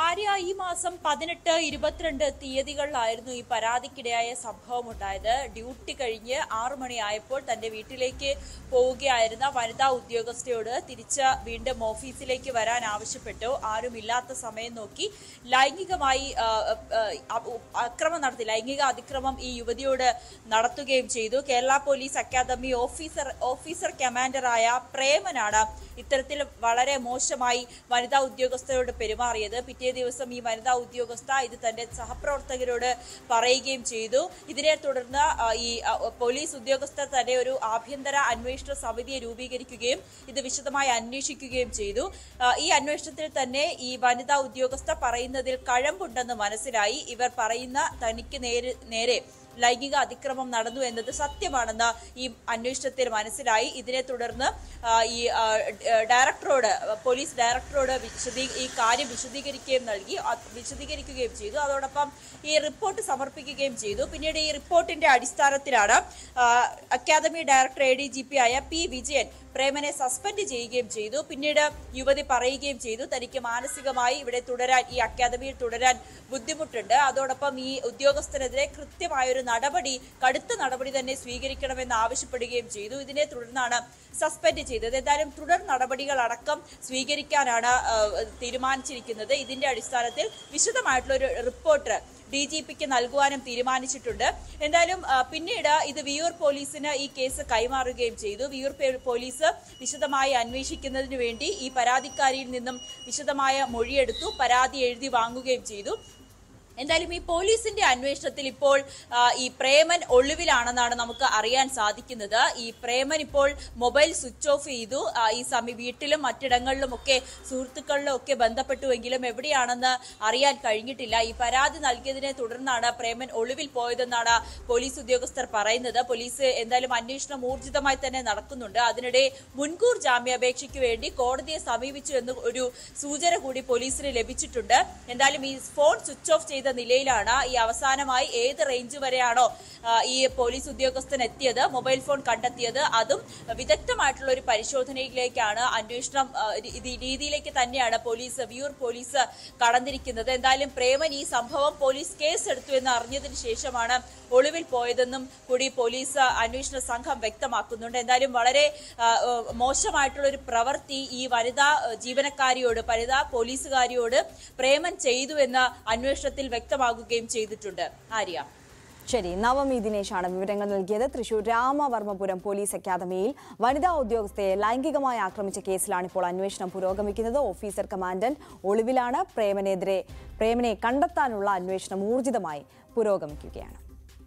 ആര്യ ഈ മാസം പതിനെട്ട് ഇരുപത്തിരണ്ട് തീയതികളിലായിരുന്നു ഈ പരാതിക്കിടയായ സംഭവം ഉണ്ടായത് ഡ്യൂട്ടി കഴിഞ്ഞ് ആറു മണിയായപ്പോൾ തന്റെ വീട്ടിലേക്ക് പോവുകയായിരുന്ന വനിതാ ഉദ്യോഗസ്ഥയോട് തിരിച്ച് വീണ്ടും ഓഫീസിലേക്ക് വരാൻ ആവശ്യപ്പെട്ടു ആരുമില്ലാത്ത സമയം നോക്കി ലൈംഗികമായി ആ, ആ, ആ, അക്രമം നടത്തി ലൈംഗിക അതിക്രമം ഈ യുവതിയോട് നടത്തുകയും ചെയ്തു Kerala police academy officer officer കമാൻഡറായ പ്രേമനാണ് ഇത്തരത്തിൽ വളരെ മോശമായി വനിതാ ഉദ്യോഗസ്ഥരോട് പെരുമാറിയത് പിറ്റേ ദിവസം ഈ വനിതാ ഉദ്യോഗസ്ഥ ഇത് തന്റെ സഹപ്രവർത്തകരോട് പറയുകയും ചെയ്തു ഇതിനെ തുടർന്ന് ആ, ഈ ആ, പോലീസ് ഉദ്യോഗസ്ഥർ തന്നെ ഒരു ആഭ്യന്തര അന്വേഷണ സമിതിയെ രൂപീകരിക്കുകയും ഇത് വിശദമായി അന്വേഷിക്കുകയും ചെയ്തു ആ, ഈ അന്വേഷണത്തിൽ തന്നെ ഈ വനിതാ ഉദ്യോഗസ്ഥ പറയുന്നതിൽ കഴമ്പുണ്ടെന്ന് മനസ്സിലായി ഇവർ പറയുന്ന തനിക്ക് നേരെ നേരെ ലൈംഗിക അതിക്രമം നടന്നു എന്നത് സത്യമാണെന്ന് ഈ അന്വേഷണത്തിൽ മനസ്സിലായി ഇതിനെ തുടർന്ന് ആ, ഈ ആ, ഡ- ഡയറക്ടറോട് പോലീസ് ഡയറക്ടറോട് വിശദീ ഈ കാര്യം വിശദീകരിക്കുകയും നൽകി അത് വിശദീകരിക്കുകയും ചെയ്തു അതോടൊപ്പം ഈ റിപ്പോർട്ട് സമർപ്പിക്കുകയും ചെയ്തു പിന്നീട് ഈ റിപ്പോർട്ടിന്റെ അടിസ്ഥാനത്തിലാണ് ആ, academy director A D G P ആയ പി വിജയൻ പ്രേമനെ സസ്പെൻഡ് ചെയ്യുകയും ചെയ്തു പിന്നീട് യുവതി പറയുകയും ചെയ്തു തനിക്ക് മാനസികമായി ഇവിടെ തുടരാൻ ഈ അക്കാദമിയിൽ തുടരാൻ ബുദ്ധിമുട്ടുണ്ട് അതോടൊപ്പം ഈ ഉദ്യോഗസ്ഥനെതിരെ കൃത്യമായൊരു നടപടി കടുത്ത നടപടി തന്നെ സ്വീകരിക്കണമെന്ന് ആവശ്യപ്പെടുകയും ചെയ്തു ഇതിനെ തുടർന്നാണ് സസ്പെൻഡ് ചെയ്തത് എന്തായാലും തുടർ നടപടികൾ അടക്കം സ്വീകരിക്കാനാണ് ആ, തീരുമാനിച്ചിരിക്കുന്നത് ഇതിന്റെ അടിസ്ഥാനത്തിൽ വിശദമായിട്ടുള്ള ഒരു റിപ്പോർട്ട് ഡി ജി പിക്ക് നൽകുവാനും തീരുമാനിച്ചിട്ടുണ്ട് എന്തായാലും ആ, പിന്നീട് ഇത് വിയൂർ പോലീസിന് ഈ കേസ് കൈമാറുകയും ചെയ്തു വിയൂർ പേ- പോലീസ് വിശദമായി അന്വേഷിക്കുന്നതിന് വേണ്ടി ഈ പരാതിക്കാരിയിൽ നിന്നും വിശദമായ മൊഴിയെടുത്തു പരാതി എഴുതി വാങ്ങുകയും ചെയ്തു എന്തായാലും ഈ പോലീസിന്റെ അന്വേഷണത്തിൽ ഇപ്പോൾ ആ, ഈ പ്രേമൻ ഒളിവിലാണെന്നാണ് നമുക്ക് അറിയാൻ സാധിക്കുന്നത് ഈ പ്രേമൻ ഇപ്പോൾ മൊബൈൽ സ്വിച്ച് ഓഫ് ചെയ്തു ആ, ഈ സമി വീട്ടിലും മറ്റിടങ്ങളിലും ഒക്കെ സുഹൃത്തുക്കളിലും ഒക്കെ ബന്ധപ്പെട്ടുവെങ്കിലും എവിടെയാണെന്ന് അറിയാൻ കഴിഞ്ഞിട്ടില്ല ഈ പരാതി നൽകിയതിനെ തുടർന്നാണ് പ്രേമൻ ഒളിവിൽ പോയതെന്നാണ് പോലീസ് ഉദ്യോഗസ്ഥർ പറയുന്നത് പോലീസ് എന്തായാലും അന്വേഷണം ഊർജിതമായി തന്നെ നടക്കുന്നുണ്ട് അതിനിടെ മുൻകൂർ ജാമ്യാപേക്ഷയ്ക്ക് വേണ്ടി കോടതിയെ സമീപിച്ചു എന്ന് ഒരു സൂചന കൂടി പോലീസിന് ലഭിച്ചിട്ടുണ്ട് എന്തായാലും ഈ ഫോൺ സ്വിച്ച് ഓഫ് ചെയ്ത നിലയിലാണ് ഈ അവസാനമായി ഏത് റേഞ്ച് വരെയാണോ ആ, ഈ പോലീസ് ഉദ്യോഗസ്ഥൻ എത്തിയത് മൊബൈൽ ഫോൺ കണ്ടെത്തിയത് അതും വിദഗ്ധമായിട്ടുള്ള ഒരു പരിശോധനയിലേക്കാണ് അന്വേഷണം ആ, ഇത് ഈ രീതിയിലേക്ക് തന്നെയാണ് പോലീസ് വിയൂർ പോലീസ് കടന്നിരിക്കുന്നത് എന്തായാലും പ്രേമൻ ഈ സംഭവം പോലീസ് കേസ് എടുത്തു എന്ന് അറിഞ്ഞതിന് ശേഷമാണ് ഒളിവിൽ പോയതെന്നും കൂടി പോലീസ് അന്വേഷണ സംഘം വ്യക്തമാക്കുന്നുണ്ട് എന്തായാലും വളരെ ആ, ആ, മോശമായിട്ടുള്ള ഒരു പ്രവൃത്തി ഈ വനിതാ ആ, ജീവനക്കാരിയോട് വനിതാ പോലീസുകാരിയോട് പ്രേമൻ ചെയ്തു എന്ന് അന്വേഷണത്തിൽ വ്യക്തമാകുകയും ചെയ്തിട്ടുണ്ട് ആര്യ ശരി നവമി ദിനേശാണ് വിവരങ്ങൾ നൽകിയത് തൃശൂർ രാമവർമ്മപുരം പോലീസ് അക്കാദമിയിൽ വനിതാ ഉദ്യോഗസ്ഥയെ ലൈംഗികമായി ആക്രമിച്ച കേസിലാണ് ഇപ്പോൾ അന്വേഷണം പുരോഗമിക്കുന്നത് ഓഫീസർ കമാൻഡന്റ് ഒളിവിലാണ് പ്രേമനെതിരെ പ്രേമനെ കണ്ടെത്താനുള്ള അന്വേഷണം ഊർജിതമായി പുരോഗമിക്കുകയാണ്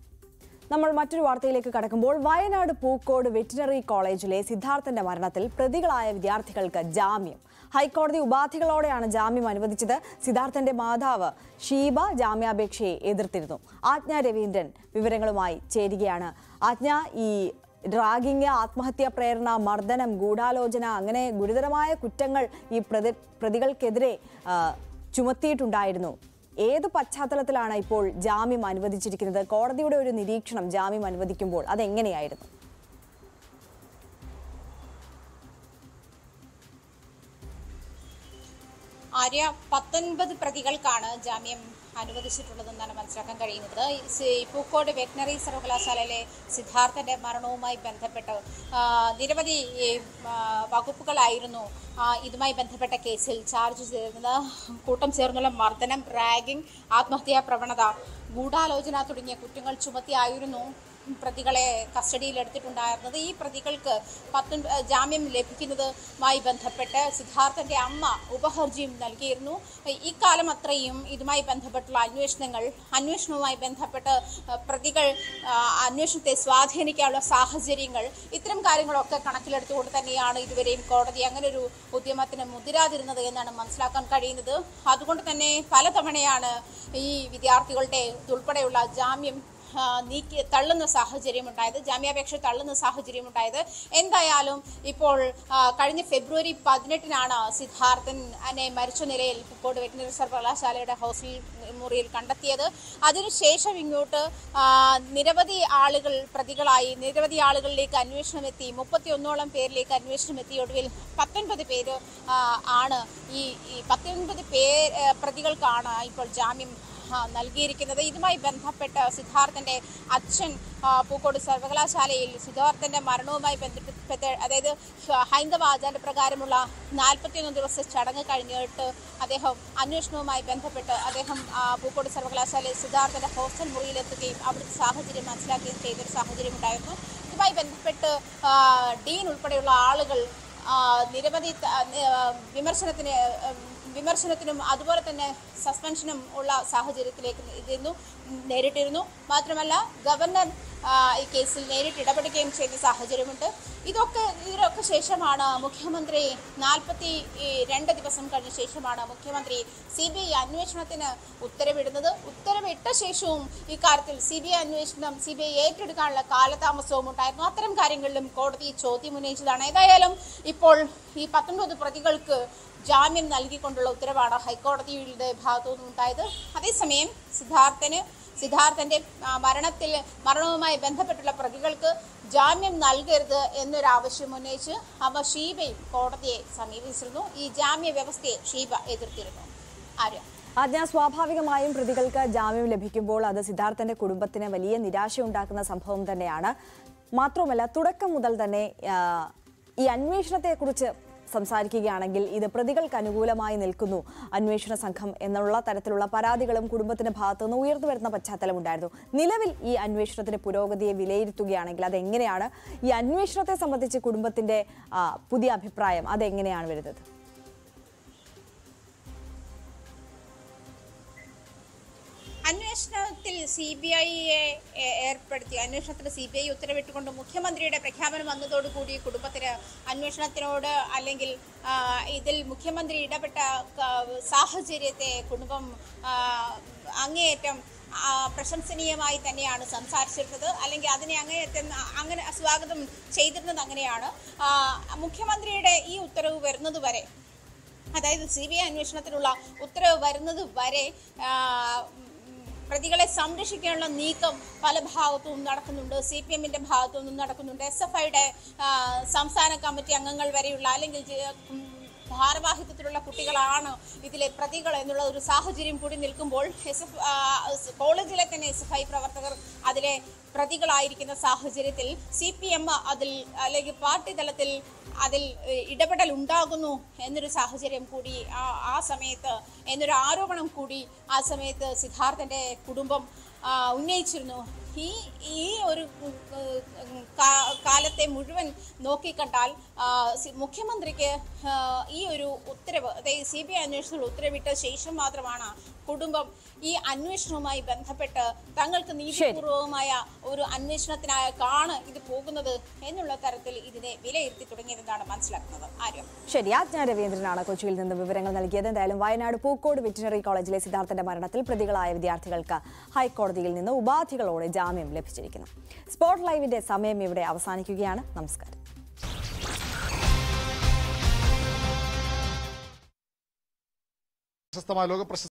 നമ്മൾ മറ്റൊരു വാർത്തയിലേക്ക് കടക്കുമ്പോൾ വയനാട് പൂക്കോട് വെറ്റിനറി കോളേജിലെ സിദ്ധാർത്ഥന്റെ മരണത്തിൽ പ്രതികളായ വിദ്യാർത്ഥികൾക്ക് ജാമ്യം ഹൈക്കോടതി ഉപാധികളോടെയാണ് ജാമ്യം അനുവദിച്ചത് സിദ്ധാർത്ഥന്റെ മാതാവ് ഷീബ ജാമ്യാപേക്ഷയെ എതിർത്തിരുന്നു ആജ്ഞ രവീന്ദ്രൻ വിവരങ്ങളുമായി ചേരുകയാണ് ആജ്ഞ ഈ ഡ്രാഗിങ് ആത്മഹത്യാ പ്രേരണ മർദ്ദനം ഗൂഢാലോചന അങ്ങനെ ഗുരുതരമായ കുറ്റങ്ങൾ ഈ പ്രതി പ്രതികൾക്കെതിരെ ആ, ചുമത്തിയിട്ടുണ്ടായിരുന്നു ഏത് പശ്ചാത്തലത്തിലാണ് ഇപ്പോൾ ജാമ്യം അനുവദിച്ചിരിക്കുന്നത് കോടതിയുടെ ഒരു നിരീക്ഷണം ജാമ്യം അനുവദിക്കുമ്പോൾ അതെങ്ങനെയായിരുന്നു ആര്യ പത്തൊൻപത് പ്രതികൾക്കാണ് ജാമ്യം അനുവദിച്ചിട്ടുള്ളതെന്നാണ് മനസ്സിലാക്കാൻ കഴിയുന്നത് സി- പൂക്കോട് വെറ്റിനറി സർവകലാശാലയിലെ സിദ്ധാർത്ഥന്റെ മരണവുമായി ബന്ധപ്പെട്ട് ആ, നിരവധി ഈ, ആ, വകുപ്പുകളായിരുന്നു ആ, ഇതുമായി ബന്ധപ്പെട്ട കേസിൽ ചാർജ് ചെയ്തിരുന്നത് കൂട്ടം ചേർന്നുള്ള മർദ്ദനം റാഗിംഗ് ആത്മഹത്യാ പ്രവണത ഗൂഢാലോചന തുടങ്ങിയ കുറ്റങ്ങൾ ചുമത്തിയായിരുന്നു പ്രതികളെ കസ്റ്റഡിയിൽ എടുത്തിട്ടുണ്ടായിരുന്നത് ഈ പ്രതികൾക്ക് പത്തൊൻപ ജാമ്യം ലഭിക്കുന്നതുമായി ബന്ധപ്പെട്ട് സിദ്ധാർത്ഥന്റെ അമ്മ ഉപഹർജിയും നൽകിയിരുന്നു ഇക്കാലം അത്രയും ഇതുമായി ബന്ധപ്പെട്ടുള്ള അന്വേഷണങ്ങൾ അന്വേഷണവുമായി ബന്ധപ്പെട്ട് അഹ്, പ്രതികൾ ആ, അന്വേഷണത്തെ സ്വാധീനിക്കാനുള്ള സാഹചര്യങ്ങൾ ഇത്തരം കാര്യങ്ങളൊക്കെ കണക്കിലെടുത്തുകൊണ്ട് തന്നെയാണ് ഇതുവരെയും കോടതി അങ്ങനെ ഒരു ഉദ്യമത്തിന് മുതിരാതിരുന്നത് എന്നാണ് മനസ്സിലാക്കാൻ കഴിയുന്നത് അതുകൊണ്ട് തന്നെ പലതവണയാണ് ഈ വിദ്യാർത്ഥികളുടെ ഉൾപ്പെടെയുള്ള ജാമ്യം ആ, നീക്കി തള്ളുന്ന സാഹചര്യമുണ്ടായത് ജാമ്യാപേക്ഷ തള്ളുന്ന സാഹചര്യമുണ്ടായത് എന്തായാലും ഇപ്പോൾ ആ, കഴിഞ്ഞ ഫെബ്രുവരി പതിനെട്ടിനാണ് സിദ്ധാർത്ഥൻ അനെ മരിച്ച നിലയിൽ പൂക്കോട് വെറ്റിനറി സർവകലാശാലയുടെ ഹോസ്റ്റൽ മുറിയിൽ കണ്ടെത്തിയത് അതിനുശേഷം ഇങ്ങോട്ട് ആ, നിരവധി ആളുകൾ പ്രതികളായി നിരവധി ആളുകളിലേക്ക് അന്വേഷണം എത്തി മുപ്പത്തി ഒന്നോളം പേരിലേക്ക് അന്വേഷണം എത്തി ഒടുവിൽ പത്തൊൻപത് പേര് ആ, ആണ് ഈ ഈ പത്തൊൻപത് പേർ ആ, പ്രതികൾക്കാണ് ഇപ്പോൾ ജാമ്യം ആ, നൽകിയിരിക്കുന്നത് ഇതുമായി ബന്ധപ്പെട്ട് സിദ്ധാർത്ഥന്റെ അച്ഛൻ ആ, പൂക്കോട് സർവകലാശാലയിൽ സിദ്ധാർത്ഥന്റെ മരണവുമായി ബന്ധപ്പെട്ട് അതായത് ഹൈന്ദവ ആചാരപ്രകാരമുള്ള നാൽപ്പത്തിയൊന്ന് ദിവസത്തെ ചടങ്ങ് കഴിഞ്ഞിട്ട് അദ്ദേഹം അന്വേഷണവുമായി ബന്ധപ്പെട്ട് അദ്ദേഹം ആ, പൂക്കോട് സർവകലാശാലയിൽ സിദ്ധാർത്ഥന്റെ ഹോസ്റ്റൽ മുറിയിലെത്തുകയും അവിടുത്തെ സാഹചര്യം മനസ്സിലാക്കുകയും ചെയ്തൊരു സാഹചര്യം ഉണ്ടായിരുന്നു ഇതുമായി ബന്ധപ്പെട്ട് ആ, ഡീൻ ഉൾപ്പെടെയുള്ള ആളുകൾ ആ, നിരവധി ത- ആ, വിമർശനത്തിന് ആ, വിമർശനത്തിനും അതുപോലെ തന്നെ സസ്പെൻഷനും ഉള്ള സാഹചര്യത്തിലേക്ക് ഇരുന്നു നേരിട്ടിരുന്നു മാത്രമല്ല ഗവർണർ ആ, ഈ കേസിൽ നേരിട്ട് ഇടപെടുകയും ചെയ്ത സാഹചര്യമുണ്ട് ഇതൊക്കെ ഇതിനൊക്കെ ശേഷമാണ് മുഖ്യമന്ത്രി നാൽപ്പത്തി രണ്ട് ദിവസം കഴിഞ്ഞ ശേഷമാണ് മുഖ്യമന്ത്രി സി ബി ഐ അന്വേഷണത്തിന് ഉത്തരവിടുന്നത് ഉത്തരവിട്ട ശേഷവും ഇക്കാര്യത്തിൽ സി ബി ഐ അന്വേഷണം സി ബി ഐ ഏറ്റെടുക്കാനുള്ള കാലതാമസവും ഉണ്ടായിരുന്നു അത്തരം കാര്യങ്ങളിലും കോടതി ചോദ്യം ഉന്നയിച്ചതാണ് ഏതായാലും ഇപ്പോൾ ഈ പത്തൊൻപത് പ്രതികൾക്ക് ജാമ്യം നൽകിക്കൊണ്ടുള്ള ഉത്തരവാണ് ഹൈക്കോടതിയുടെ ഭാഗത്തു നിന്നുണ്ടായത് അതേസമയം സിദ്ധാർത്ഥന് സിദ്ധാർത്ഥന്റെ ആ, മരണത്തിൽ മരണവുമായി ബന്ധപ്പെട്ടുള്ള പ്രതികൾക്ക് ജാമ്യം നൽകരുത് എന്നൊരു ആവശ്യം ഉന്നയിച്ച് അവ ഷീബയും കോടതിയെ സമീപിച്ചിരുന്നു ഈ ജാമ്യ വ്യവസ്ഥയെ ഷീബ എതിർത്തിരുന്നു ആര്യ ആജ്ഞ സ്വാഭാവികമായും പ്രതികൾക്ക് ജാമ്യം ലഭിക്കുമ്പോൾ അത് സിദ്ധാർത്ഥന്റെ കുടുംബത്തിന് വലിയ നിരാശയുണ്ടാക്കുന്ന സംഭവം തന്നെയാണ് മാത്രമല്ല തുടക്കം മുതൽ തന്നെ ആ, ഈ അന്വേഷണത്തെക്കുറിച്ച് സംസാരിക്കുകയാണെങ്കിൽ ഇത് പ്രതികൾക്ക് അനുകൂലമായി നിൽക്കുന്നു അന്വേഷണ സംഘം എന്നുള്ള തരത്തിലുള്ള പരാതികളും കുടുംബത്തിന്റെ ഭാഗത്തു നിന്ന് ഉയർന്നു വരുന്ന പശ്ചാത്തലമുണ്ടായിരുന്നു നിലവിൽ ഈ അന്വേഷണത്തിന്റെ പുരോഗതിയെ വിലയിരുത്തുകയാണെങ്കിൽ അതെങ്ങനെയാണ് ഈ അന്വേഷണത്തെ സംബന്ധിച്ച് കുടുംബത്തിന്റെ ആ, പുതിയ അഭിപ്രായം അതെങ്ങനെയാണ് വരുന്നത് അന്വേഷണത്തിൽ സി ബി ഐയെ ഏർപ്പെടുത്തി അന്വേഷണത്തിന് സി ബി ഐ ഉത്തരവിട്ടുകൊണ്ട് മുഖ്യമന്ത്രിയുടെ പ്രഖ്യാപനം വന്നതോടുകൂടി കുടുംബത്തിന് അന്വേഷണത്തിനോട് അല്ലെങ്കിൽ ആ, ഇതിൽ മുഖ്യമന്ത്രി ഇടപെട്ട ക- സാഹചര്യത്തെ കുടുംബം ആ, അങ്ങേയറ്റം ആ, പ്രശംസനീയമായി തന്നെയാണ് സംസാരിച്ചിരുന്നത് അല്ലെങ്കിൽ അതിനെ അങ്ങേയറ്റം അങ്ങനെ സ്വാഗതം ചെയ്തിരുന്നത് അങ്ങനെയാണ് ആ, മുഖ്യമന്ത്രിയുടെ ഈ ഉത്തരവ് വരുന്നത് വരെ അതായത് സി ബി ഐ അന്വേഷണത്തിനുള്ള ഉത്തരവ് വരുന്നത് വരെ ആ, ഉം, പ്രതികളെ സംരക്ഷിക്കാനുള്ള നീക്കം പല ഭാഗത്തു നിന്നും നടക്കുന്നുണ്ട് സി പി എമ്മിന്റെ ഭാഗത്തു നിന്നും നടക്കുന്നുണ്ട് എസ് എഫ് ഐയുടെ സംസ്ഥാന കമ്മിറ്റി അംഗങ്ങൾ വരെയുള്ള അല്ലെങ്കിൽ ജെ- ഉം, ഭാരവാഹിത്വത്തിലുള്ള കുട്ടികളാണ് ഇതിലെ പ്രതികൾ എന്നുള്ള ഒരു സാഹചര്യം കൂടി നിൽക്കുമ്പോൾ എസ് എഫ് കോളേജിലെ തന്നെ എസ് എഫ് ഐ പ്രവർത്തകർ അതിലെ പ്രതികളായിരിക്കുന്ന സാഹചര്യത്തിൽ സി പി എം അതിൽ അല്ലെങ്കിൽ പാർട്ടി തലത്തിൽ അതിൽ ഏഹ്, ഇടപെടൽ ഉണ്ടാകുന്നു എന്നൊരു സാഹചര്യം കൂടി ആ ആ സമയത്ത് എന്നൊരു ആരോപണം കൂടി ആ സമയത്ത് സിദ്ധാർത്ഥന്റെ കുടുംബം ആ, ഉന്നയിച്ചിരുന്നു ഈ ഈ ഒരു ഉം, ഉം, കാ- കാലത്തെ മുഴുവൻ നോക്കിക്കണ്ടാൽ ആ, സി- മുഖ്യമന്ത്രിക്ക് ആ, ഈ ഒരു ഉത്തരവ് അതായത് സി ബി ഐ അന്വേഷണത്തിൽ ഉത്തരവിട്ട ശേഷം മാത്രമാണ് കുടുംബം ഈ അന്വേഷണവുമായി ബന്ധപ്പെട്ട് തങ്ങൾക്ക് നീതിപൂർവമായ ഒരു അന്വേഷണത്തിനാണ് ഇത് പോകുന്നത് എന്നുള്ള തരത്തിൽ ഇതിനെ വിലയിരുത്തി തുടങ്ങിയതെന്നാണ് മനസ്സിലാക്കുന്നത് ആര്യം ശരി ആജ്ഞ രവീന്ദ്രനാണ് കൊച്ചിയിൽ നിന്ന് വിവരങ്ങൾ നൽകിയത് എന്തായാലും വയനാട് പൂക്കോട് വെറ്റിനറി കോളേജിലെ സിദ്ധാർത്ഥന്റെ മരണത്തിൽ പ്രതികളായ വിദ്യാർത്ഥികൾക്ക് ഹൈക്കോടതിയിൽ നിന്ന് ഉപാധികളോടെ ജാമ്യം ലഭിച്ചിരിക്കുന്നു സ്പോട്ട് ലൈവിന്റെ സമയം ഇവിടെ അവസാനിക്കുകയാണ് നമസ്കാരം പ്രശസ്തമായ ലോക പ്രശസ്ത